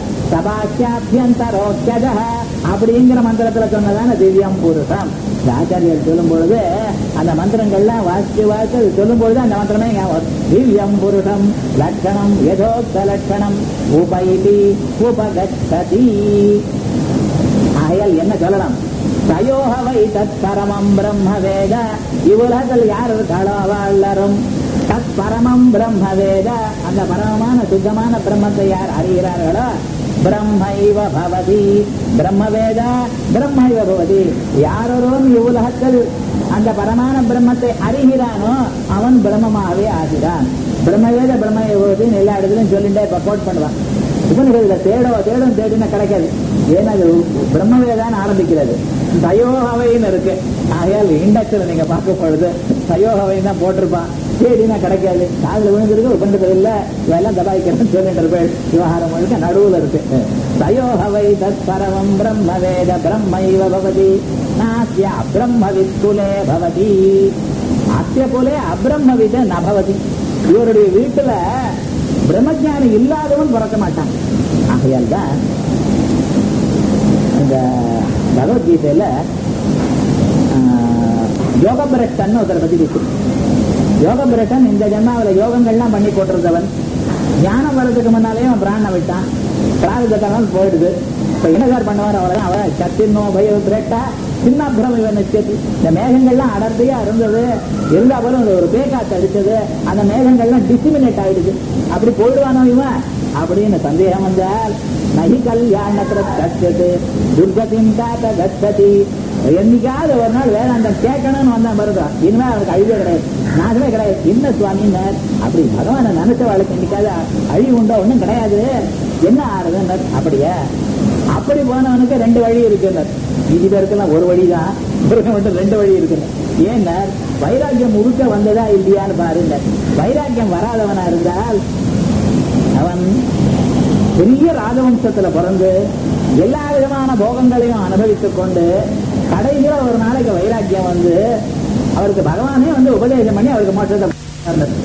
சபாக்கியாபியந்தரோக்கியத அப்படிங்கிற மந்திரத்துல சொன்னதான திவ்யம் புருஷம் இந்த ஆச்சாரியர் சொல்லும் பொழுது அந்த மந்திரங்கள்லாம் வாசிச்சு வாசிச்சு அது சொல்லும் பொழுது அந்த மந்திரமே ஞாபகம் வரும். திவ்யம் புருஷம் லட்சணம் யதோக்த லட்சணம் உபைதி உபகச்சதி ஆகையால் என்ன சொல்லலாம் தயோக வை தத் பரமம் பிரம்ம வேத இவ்வுலகத்தில் யார் இருக்காளோ அவள்ளரும் தத் பரமம் பிரம்ம வேத அந்த பரமமான சுத்தமான பிரம்மத்தை யார் அறிகிறார்களோ பிரம்மைவ பவதி பிரம்ம வேத பிரம்மைவ பவதி யாரொருவன் இவ்வுலகத்தில் அந்த பரமான பிரம்மத்தை அறிகிறானோ அவன் பிரம்மமாகவே ஆகிறான் பிரம்மவேத பிரம்ம எல்லா இடத்துலையும் சொல்லிட்டே இப்ப கோட் பண்ணுவான் உபனிஷத்துல தேடோ தேடும் தேடினா கிடைக்காது ஏன்னா அது பிரம்மவேதான்னு ஆரம்பிக்கிறது தயோகவைன்னு இருக்கு ஆகையால் இண்டக்ஷன் நீங்க பார்க்க பொழுது தயோகவைன்னு தான் போட்டிருப்பான் தேடினா கிடைக்காது காதுல விழுந்திருக்கு உபனிஷத்துல இல்ல இதெல்லாம் தபாய்க்கிறேன்னு சொல்லிட்டு இருப்பேன் விவகாரம் முழுக்க நடுவுல இருக்கு தயோகவை தத் பரமம் பிரம்மவேத பிரம்மைவ பவதி நாஸ்ய அப்ரம்மவித் குலே பவதி அஸ்ய குலே அப்ரம்மவித நபவதி இவருடைய வீட்டுல பிரம்மஜானி இல்லாதவன் பிறக்க மாட்டான் ஆகையால் தான் இந்த பகவத்கீதையில யோக பிரஷ்டன் ஒருத்தரை பத்தி இருக்கு யோக பிரஷ்டன் இந்த ஜென்மாவில் யோகங்கள்லாம் பண்ணி போட்டிருந்தவன் ஞானம் வர்றதுக்கு முன்னாலேயே அவன் பிராணனை விட்டான் பிராரதத்தனால் போயிடுது இப்ப என்ன சார் பண்ணுவார் அவ்வளவுதான் அவன் சத்தினோ பய பிரட்டா சின்ன பிரம இவன் நிச்சயத்து இந்த மேகங்கள்லாம் அடர்த்தியா இருந்தது இருந்தா போல ஒரு பேக்காத்து அடிச்சது அந்த மேகங்கள்லாம் டிசிமினேட் ஆயிடுது அப்படி போயிடுவானோ இவன் அப்படின்னு சந்தேகம் வந்தால் நகி கல்யாணத்துல கச்சது துர்கதின் காத்த கச்சதி என்னைக்காவது ஒரு நாள் வேதாந்தம் கேட்கணும்னு வந்தா வருதா இனிமே அவருக்கு அழிவே கிடையாது நாசமே கிடையாது என்ன சுவாமின்னார் அப்படி பகவானை நினைச்ச வாழ்க்கை இன்னைக்காவது அழிவு உண்டோ ஒண்ணும் கிடையாது என்ன ஆறுதுன்னார் அப்படியே அப்படி போனவனுக்கு ரெண்டு வழி இருக்குன்னார் மீதி பேருக்கெல்லாம் ஒரு வழிதான் இவருக்கு மட்டும் ரெண்டு வழி இருக்குன்னு ஏன்னா வைராக்கியம் முழுக்க வந்ததா இல்லையான்னு பாருங்க வைராக்கியம் வராதவனா இருந்தால் அவன் பெரிய ராஜவம்சத்துல பிறந்து எல்லா விதமான போகங்களையும் அனுபவித்துக் கொண்டு கடைசியில ஒரு நாளைக்கு வைராக்கியம் வந்து அவருக்கு பகவானே வந்து உபதேசம் பண்ணி அவருக்கு மோட்சத்தை தந்தார்.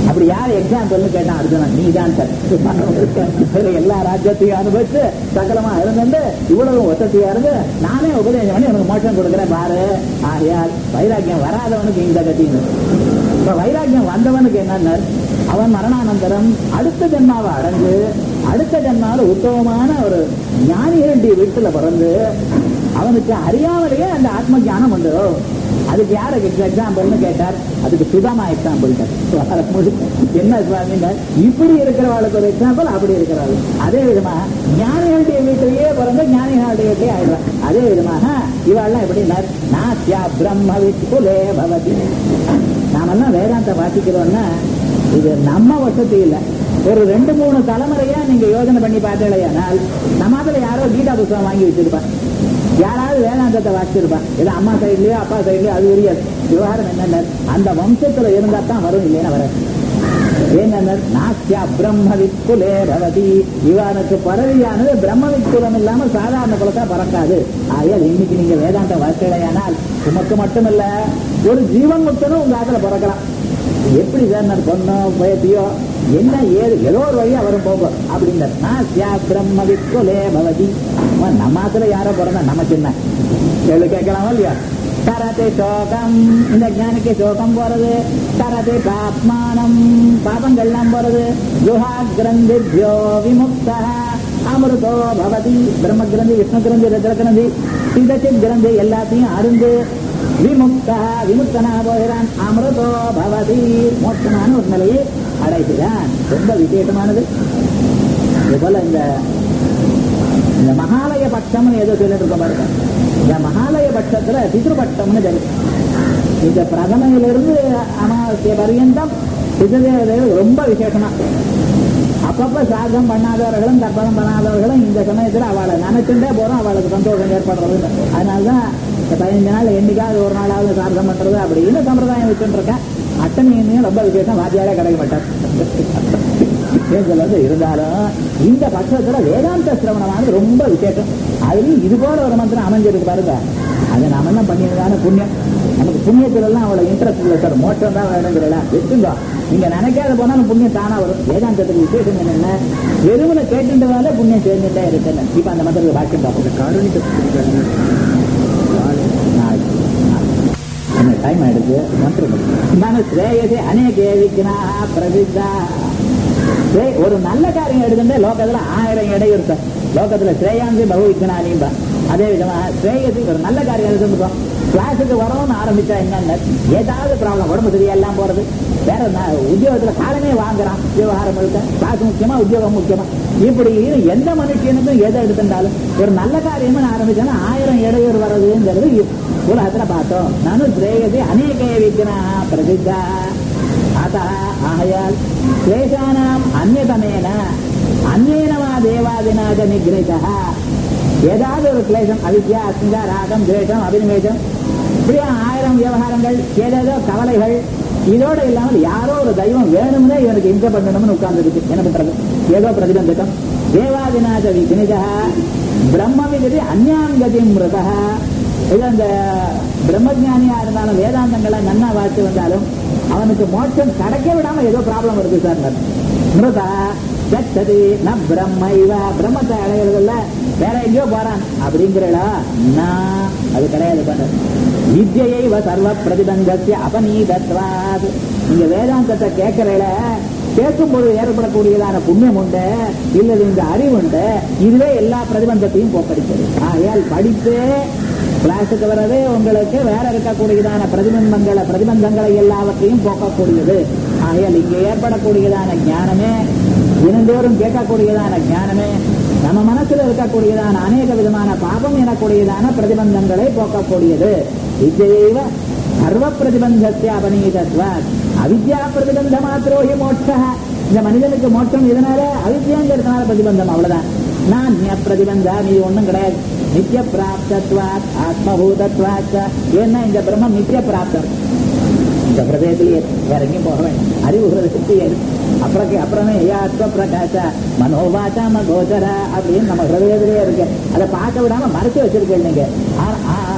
அப்படி யார் எக்ஸாம்பிள்னு கேட்டான் அர்ஜுனன் நீ தான் சார் இதுல எல்லா ராஜ்யத்தையும் அனுபவிச்சு சகலமா இருந்து இவ்வளவு ஒத்தத்தையா இருந்து நானே உபதேசம் பண்ணி உனக்கு மோட்சம் கொடுக்குறேன் பாரு ஆகையால் வைராக்கியம் வராதவனுக்கு இந்த கத்தின்னு இப்ப வைராக்கியம் வந்தவனுக்கு என்னன்னா அவன் மரணானந்தரம் அடுத்த ஜென்மாவை அடைஞ்சு அடுத்த ஜென்மாவில் உத்தமமான ஒரு ஞானிகளுடைய வீட்டுல பிறந்து அவனுக்கு அறியாமலேயே அந்த ஆத்ம ஞானம் வந்துடும் அதுக்கு யாருக்கு எக்ஸாம்பிள்னு கேட்டார் அதுக்கு சுதாமா எக்ஸாம்பிள் என்ன சுவாமின்னார் இப்படி இருக்கிறவாளுக்கு ஒரு எக்ஸாம்பிள் அப்படி இருக்கிறாள் அதே விதமா ஞானிகளுடைய வீட்டிலேயே பிறந்து ஞானிகளுடைய வீட்டிலே ஆயிடுறான் அதே விதமாக இவாள்லாம் எப்படின்னார் நாத்யா பிரம்ம வித்குலே பவதி நாமெல்லாம் வேதாந்த வாசிக்கிறோம்னா இது நம்ம வசதி இல்ல ஒரு ரெண்டு மூணு தலைமுறையா நீங்க யோசனை பண்ணி பார்த்தீங்களேனால் நம்மாத்துல யாரோ கீதா புத்தகம் வாங்கி வச்சிருப்பான் யாராவது வேதாந்தத்தை வாசிச்சிருப்பான் இது அம்மா சைட்லயோ அப்பா சைட்லயோ அது தெரியாது விவகாரம் என்னென்ன அந்த வம்சத்துல இருந்தா தான் வரும் இல்லைன்னா வராது ஏனென்ன நாஸ்யா பிரம்ம விக்குலே பவதி இவனுக்கு பறவையானது பிரம்ம விக்குலம் இல்லாம சாதாரண குலத்தா பறக்காது ஆகையால் இன்னைக்கு நீங்க வேதாந்த வாழ்க்கையானால் உமக்கு மட்டுமல்ல ஒரு ஜீவன் முக்தனும் உங்க ஆத்துல பிறக்கலாம் எப்படி சார் நான் பொண்ணோ பயத்தியோ என்ன ஏது ஏதோ ஒரு வழியா வரும் போகும் அப்படின்றார் நாஸ்யா பிரம்ம விக்குலே பவதி அம்மா, நம்ம ஆத்துல யாரோ பிறந்தா நமக்கு என்ன கேள்வி கேட்கலாமா இல்லையா தரதே சோகம் இந்த ஞானிக்கு சோகம் போறது தரதே பாப்மானம் பாபங்கள்லாம் போறது குஹா கிரந்திபியோ விமுக்தா அமிர்தோ பவதி பிரம்ம கிரந்தி விஷ்ணு கிரந்தி ருத்ர கிரந்தி சிதச்சித் கிரந்தி எல்லாத்தையும் அருந்து விமுக்தா விமுக்தனா போகிறான் அமிர்தோ பவதி மோட்சமான ஒரு நிலையை அடைகிறான் ரொம்ப விசேஷமானது இது போல இந்த இந்த மகாலய பட்சம்னு ஏதோ சொல்லிட்டு இருக்க பாருங்க இந்த மகாலய பட்சத்துல பித்ருபட்சம்னு தெரியும் இந்த பிரதமையிலிருந்து அமாவாசை பரியந்தம் பிததேவதைகள் ரொம்ப விசேஷமா அப்பப்ப சாதம் பண்ணாதவர்களும் தர்ப்பணம் பண்ணாதவர்களும் இந்த சமயத்துல அவளை நினைச்சுட்டே போறோம் அவளுக்கு சந்தோஷம் ஏற்படுறது அதனாலதான் இந்த பதினஞ்சு நாள் என்னைக்காவது ஒரு நாளாவது சார்த்தம் பண்றது அப்படின்னு சம்பிரதாயம் வச்சுட்டு இருக்கேன் அட்டமி எண்ணியும் ரொம்ப விசேஷம் வாத்தியாரே கிடைக்க மாட்டார் ஏன் சொல்றது இருந்தாலும் இந்த பட்சத்துல வேதாந்த சிரவணமானது ரொம்ப விசேஷம் அதுலயும் இது போல ஒரு மந்திரம் அமைஞ்சிருக்கு பாருங்க அதை நாம என்ன பண்ணியிருந்தான புண்ணியம் நமக்கு புண்ணியத்துல எல்லாம் அவ்வளவு இன்ட்ரெஸ்ட் இல்லை சார் மோட்டம் தான் வேணுங்கிறல வச்சுங்க நீங்க நினைக்காத போனாலும் புண்ணியம் தானா வரும் வேதாந்தத்துக்கு விசேஷம் என்னென்ன வெறுமனை கேட்டுன்றதால புண்ணியம் சேர்ந்துட்டே இருக்குன்னு இப்ப அந்த மந்திரத்தை பாக்கியம் பார்ப்போம் காரணிக்க என்ன டைம் ஆயிடுச்சு மந்திரம் நான் ஸ்ரேயசே அநேகே விக்னா பிரசித்தா ஸ்ரே- ஒரு நல்ல காரியம் எடுத்துட்டு லோகத்துல ஆயிரம் எடை இருக்கு லோகத்துல ஸ்ரேயாந்தி பகு விக்னானிம்பா அதே விதமா ஸ்ரேயசி ஒரு நல்ல காரியம் எடுத்துருக்கோம் கிளாஸுக்கு வரோம்னு ஆரம்பிச்சா என்னன்னு ஏதாவது ப்ராப்ளம் உடம்பு சரியில்லாம போறது வேற என்ன, உத்தியோகத்துல காலமே வாங்குறான் விவகாரம் முழுக்க கிளாஸ் முக்கியமா உத்தியோகம் முக்கியமா இப்படி எந்த மனுஷனுக்கும் எதை எடுத்துட்டாலும் ஒரு நல்ல காரியம்னு ஆரம்பிச்சாலும் ஆயிரம் இடையூறு வர்றதுங்கிறது உலகத்துல பார்த்தோம் நானும் ஸ்ரேயசி அநேகே விக்னா பிரசித்தா अतः आयाल् क्लेशानाम् अन्यतमेन अन्येन वा देवादिना च निगृहीतः ஏதாவது ஒரு கிளேசம் அவித்யா அஸ்மிதா ராகம் துவேஷம் அபினிவேஷம் இப்படியா ஆயிரம் விவகாரங்கள் ஏதேதோ கவலைகள் இதோட இல்லாமல் யாரோ ஒரு தெய்வம் வேணும்னே இவனுக்கு இங்க பண்ணணும்னு உட்கார்ந்துருக்கு என்ன பண்றது ஏதோ பிரதிபந்தகம் தேவாதிநாத விக்னிதா பிரம்ம விகதி அந்யாம் கதிம் மிருதா இது அந்த பிரம்மஜானியா இருந்தாலும் வேதாந்தங்களை நன்னா வாசித்து வந்தாலும் அவனுக்கு மோட்சம் கிடைக்க விடாம ஏதோ ப்ராப்ளம் வருது சார் மிருதா கச்சதி ந பிரம்மைவ பிரம்மத்தை அடையிறதில்ல வேற எங்கேயோ போறான் அப்படிங்கிறடா நான் அது கிடையாது பண்ண வித்யைவ சர்வ பிரதிபந்தத்திய அபநீதத்வாத் நீங்க வேதாந்தத்தை கேட்கறல கேட்கும்போது ஏற்படக்கூடியதான புண்ணியம் உண்டு இல்லது இந்த அறிவு உண்டு இதுவே எல்லா பிரதிபந்தத்தையும் போக்கடிக்கிறது ஆகையால் படிப்பு கிளாஸுக்கு வர்றது உங்களுக்கு வேற இருக்கக்கூடியதான பிரதிபந்தங்களை பிரதிபந்தங்களை எல்லாவற்றையும் போக்கக்கூடியது ஆகையால் இங்கே ஏற்படக்கூடியதான ஞானமே தினந்தோறும் கேட்கக்கூடியதான ஞானமே நம்ம மனசுல இருக்கக்கூடியதான அநேக விதமான பாபம் எனக்கூடியதான பிரதிபந்தங்களை போக்கக்கூடியது வித்யைவ சர்வ பிரதிபந்தத்திய அபநீதத்வாத் அவித்யா பிரதிபந்த மாத்திரோஹி மோட்ச இந்த மனிதனுக்கு மோட்சம் இதனால அவித்யாங்கிறதுனால பிரதிபந்தம் அவ்வளவுதான் நான் பிரதிபந்தா நீ ஒண்ணும் கிடையாது நித்திய பிராப்தத்வாத் ஆத்மபூதத்வாத் ஏன்னா இந்த பிரம்மம் நித்திய பிராப்தம் இந்த ஹிருதயத்திலேயே வேற எங்கேயும் போக வேண்டாம் அறிவு ஹிருதயத்திலேயே இருக்கு. அப்புறம் அப்புறமே யாத்வ பிரகாச மனோவாச்சாம கோச்சர அப்படின்னு நம்ம ஹிருதயத்திலேயே இருக்கு அதை பார்க்க விடாம மறைச்சு வச்சிருக்கேன் நீங்க ஆ- ஆ-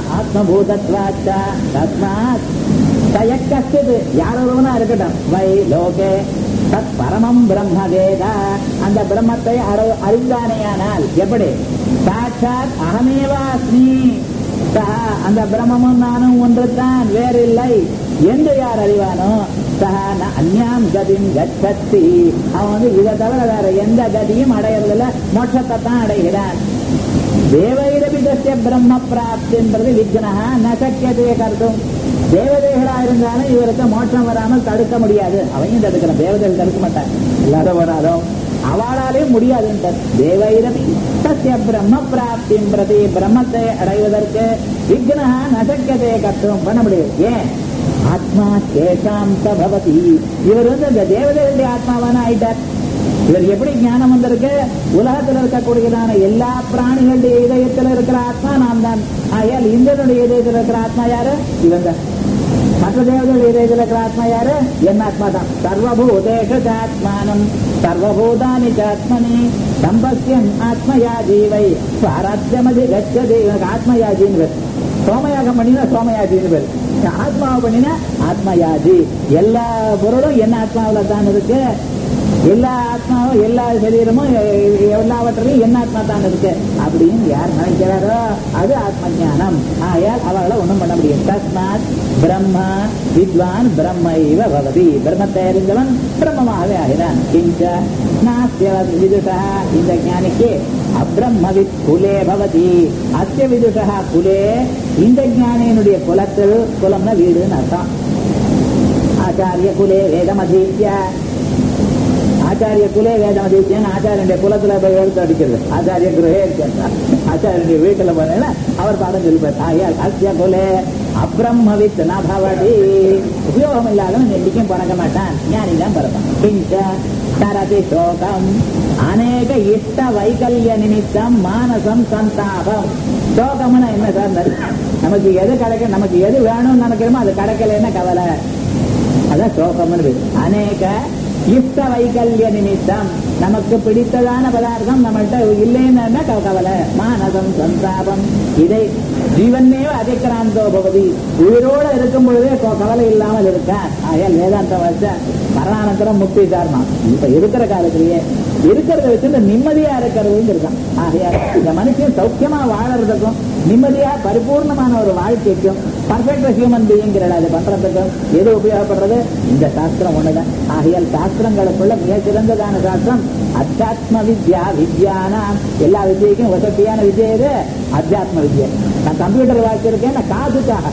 ஆத்மபூதத்வாச்ச தஸ்மாத் தயக்கஸ்து யார் ஒருவனா இருக்கட்டும் வை லோகே தத் பரமம் பிரம்ம வேத அந்த பிரம்மத்தை அறி- அறிந்தானேயானால் எப்படி சாட்சாத் அகமேவாஸ்மி சஹா அந்த பிரம்மமும் நானும் ஒன்றுதான் வேறில்லை என்று யார் அறிவானோ சஹா ந அந்யாம் கதிம் கச்சத்தி அவன் வந்து இதை தவிர வேற எந்த கதியும் அடையறதில்ல மோட்சத்தை தான் அடைகிறான் தேவைரபிதஸ்ய பிரம்ம பிராப்தின்றது விக்னஹா ந சக்கியதே கருத்தும் தேவதைகளா இருந்தாலும் இவருக்கு மோட்சம் வராமல் தடுக்க முடியாது அவையும் தடுக்கிறான் தேவதைகள் தடுக்க மாட்டான் எல்லாரும் வராலும் அவளாலேயும் முடியாது தேவைரபி தஸ்ய பிரம்ம பிராப்தின் பிரதி பிரம்மத்தை அடைவதற்கு விக்னஹா ந சக்கியதே கர்த்தும் பண்ண முடியாது ஏன் ஆத்மா கேசாம் பவதி இவர் வந்து இந்த தேவதைகளுடைய ஆத்மாவான ஆயிட்டார் இவர் எப்படி ஞானம் வந்திருக்கு உலகத்தில் இருக்கக்கூடியதான எல்லா பிராணிகளுடைய இதயத்தில் இருக்கிற ஆத்மா நாம் தான் ஆகையால் இந்திரனுடைய இதயத்தில் இருக்கிற ஆத்மா யாரு இவன் தான் மற்ற தேவதையுடைய இதயத்தில் இருக்கிற ஆத்மா யாரு என் ஆத்மா தான் சர்வபூதேஷ ஆத்மானம் சர்வபூதானி சாத்மனி சம்பஸ்யன் ஆத்மயா ஜீவை சுவாரஸ்யமதி கச்சதி இவனுக்கு ஆத்மயாஜின்னு பேர் சோமயாகம் பண்ணினா சோமயாஜின்னு பேர் ஆத்மாவை பண்ணினா ஆத்மயாஜி எல்லா பொருளும் என்ன ஆத்மாவில் தான் இருக்கு எல்லா ஆத்மாவும் எல்லா சரீரமும் எ- எல்லாவற்றிலையும் என்ன ஆத்மா தான் இருக்கு அப்படின்னு யார் நினைக்கிறாரோ அது ஆத்ம ஞானம் ஆயால் அவளை ஒண்ணும் பண்ண முடியும் தஸ்மாத் பிரம்மா வித்வான் பிரம்மைவ பவதி பிரம்மத்தை அறிந்தவன் பிரம்மமாகவே ஆகிறான் கிஞ்ச நாஸ்ய விதுஷா இந்த ஞானிக்கு அப்ரம்மவித் குலே பவதி அஸ்ய விதுஷா குலே இந்த ஞானியினுடைய குலத்தில் குலம்னா வீடுன்னு அர்த்தம் ஆச்சாரிய குலே வேதமதீத்ய ஆச்சாரிய குலே வேதம் அதிர்ச்சின்னு ஆச்சாரியனுடைய குலத்துல போய் எழுத்து அடிக்கிறது ஆச்சாரிய குருவே இருக்கிறார் ஆச்சாரியனுடைய வீட்டுல போனேன்னா அவர் பாடம் சொல்லிப்பார் ஆயால் அஸ்ய குலே அப்ரம்மவித் நபவதி உபயோகம் இல்லாதவன் நெல்லிக்கும் பறக்க மாட்டான் ஞானி தான் பறப்பான் கிஞ்ச சரதி சோகம் அநேக இஷ்ட வைகல்ய நிமித்தம் மானசம் சந்தாபம் சோகம்னா என்ன சார் நமக்கு எது கிடைக்க நமக்கு எது வேணும்னு நினைக்கிறோமோ அது கிடைக்கலன்னா கவலை அதான் சோகம்னு பேரு. அநேக இஷ்ட வைகல்ய நிமித்தம் நமக்கு பிடித்ததான பதார்த்தம் நம்மள்கிட்ட இல்லைன்னு க- கவலை மானசம் சந்தாபம் இதை ஜீவனே அதிக்ராந்தோ பகுதி உயிரோட இருக்கும் பொழுதே கொ- கவலை இல்லாமல் இருக்கான் ஆகையால் வேதாந்த வச்ச மரணானந்தரம் முக்தி சார்மா இப்ப இருக்கிற காலத்திலேயே இருக்கிறத வச்சுட்டு நிம்மதியா இருக்கிறதுன்னு இருக்கான் ஆகையால் இந்த மனுஷன் சௌக்கியமா வாழறதுக்கும் நிம்மதியா பரிபூர்ணமான ஒரு வாழ்க்கைக்கும் பர்ஃபெக்ட் ஹியூமன் பீயிங்கிற அது பண்றதுக்கும் எது உபயோகப்படுறது இந்த சாஸ்திரம் ஒண்ணுதான் ஆகையால் சாஸ்திரங்களுக்குள்ள மிக சிறந்ததான சாஸ்திரம் அத்தியாத்ம வித்யா வித்யானாம் எல்லா வித்யைக்கும் வசதியான வித்யை எது அத்தியாத்ம வித்யை நான் கம்ப்யூட்டர் வாசிச்சிருக்கேன் நான் காசுக்காக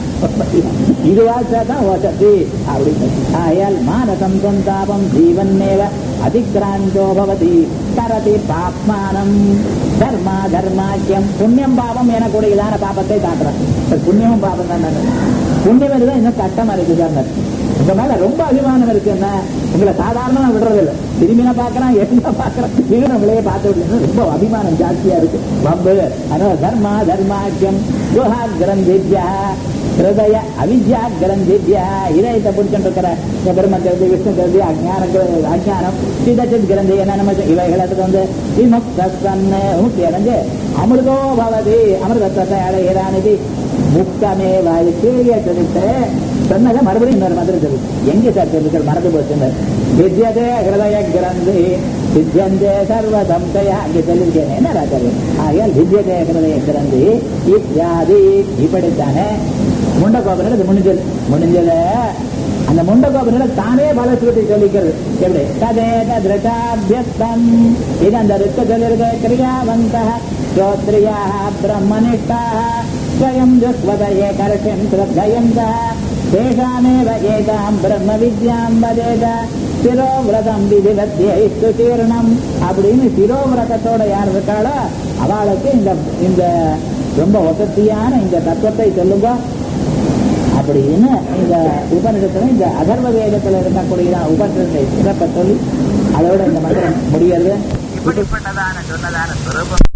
இது வாசிச்சா தான் வசதி அப்படின்னு ஆகையால் மானசம் சந்தாபம் ஜீவன்னேவ அதிக்ராந்தோ பவதி தரதி பாப்மானம் தர்மா தர்மாக்கியம் புண்ணியம் பாபம் எனக்கூடியதான பாபத்தை காட்டுறான் இப்ப புண்ணியமும் பாபம் தான் புண்ணியம் இருந்தா இன்னும் கட்டமா இருக்கு சார் உங்க மேல ரொம்ப அபிமானம் இருக்குன்னா உங்களை சாதாரணமா விடுறது இல்ல திரும்பி நான் பாக்குறேன் என்ன பாக்குறேன் இது நம்மளையே பார்த்து விடுறது ரொம்ப அபிமானம் ஜாஸ்தியா இருக்கு வம்பு அதனால தர்மா தர்மாக்கியம் குஹா கிரந்தித்யா ஹிருதய அவித்யா கிரந்தித்யா இதயத்தை பிடிச்சிட்டு இருக்கிற இந்த பிரம்ம கிரந்தி விஷ்ணு கிரந்தி அஜான கிர- அஜானம் சிதச்சித் கிரந்தி என்ன நம்ம இவைகள் எடுத்து வந்து விமுக்தன்னு முக்தி அடைஞ்சு அமிர்தோ பவதி அமிர்தத்தை அடைகிறானது முக்தமே வாய்க்கு சொல்லிட்டு சொன்னதை மறுபடியும் இன்னொரு மந்திரம் சொல்லு எங்க சார் சொல்லுங்கள் மறந்து போச்சுன்னு வித்யதே ஹிருதய கிரந்தி வித்யந்தே சர்வ சம்சயா அங்கே சொல்லியிருக்கேன் என்ன ராஜாவே ஆகையால் வித்யதே ஹிருதய கிரந்தி இத்தியாதி இப்படித்தானே முண்டகோபுரம் இது முடிஞ்சது முடிஞ்சது அந்த முண்டகோபுரம் தானே பலஸ்ருதி சொல்லிக்கிறது எப்படி ததேத திருட்டாபியஸ்தம் இது அந்த ரித்த சொல்லிருக்க கிரியாவந்த ஸ்ரோத்ரியா பிரம்மனிஷ்டா ஸ்வயம் ஜஸ்வதயே கர்ஷம் ஸ்ரத்தயந்த தேஷாமேவ ஏதாம் பிரம்ம வித்யாம் வதேத சிரோவிரதம் விதிவத்தியிஸ்து சீர்ணம் அப்படின்னு சிரோவிரதத்தோட யார் இருக்காளோ அவளுக்கு இந்த இந்த ரொம்ப வசதியான இந்த தத்துவத்தை சொல்லுங்க அப்படின்னு இந்த உபநிடத்துல இந்த அதர்வ வேதத்துல இருக்கக்கூடிய உபநிடத்தை சிறப்ப சொல்லி அதோட இந்த மந்திரம் முடியறது இப்படிப்பட்டதான சொன்னதான ஸ்வரூபம்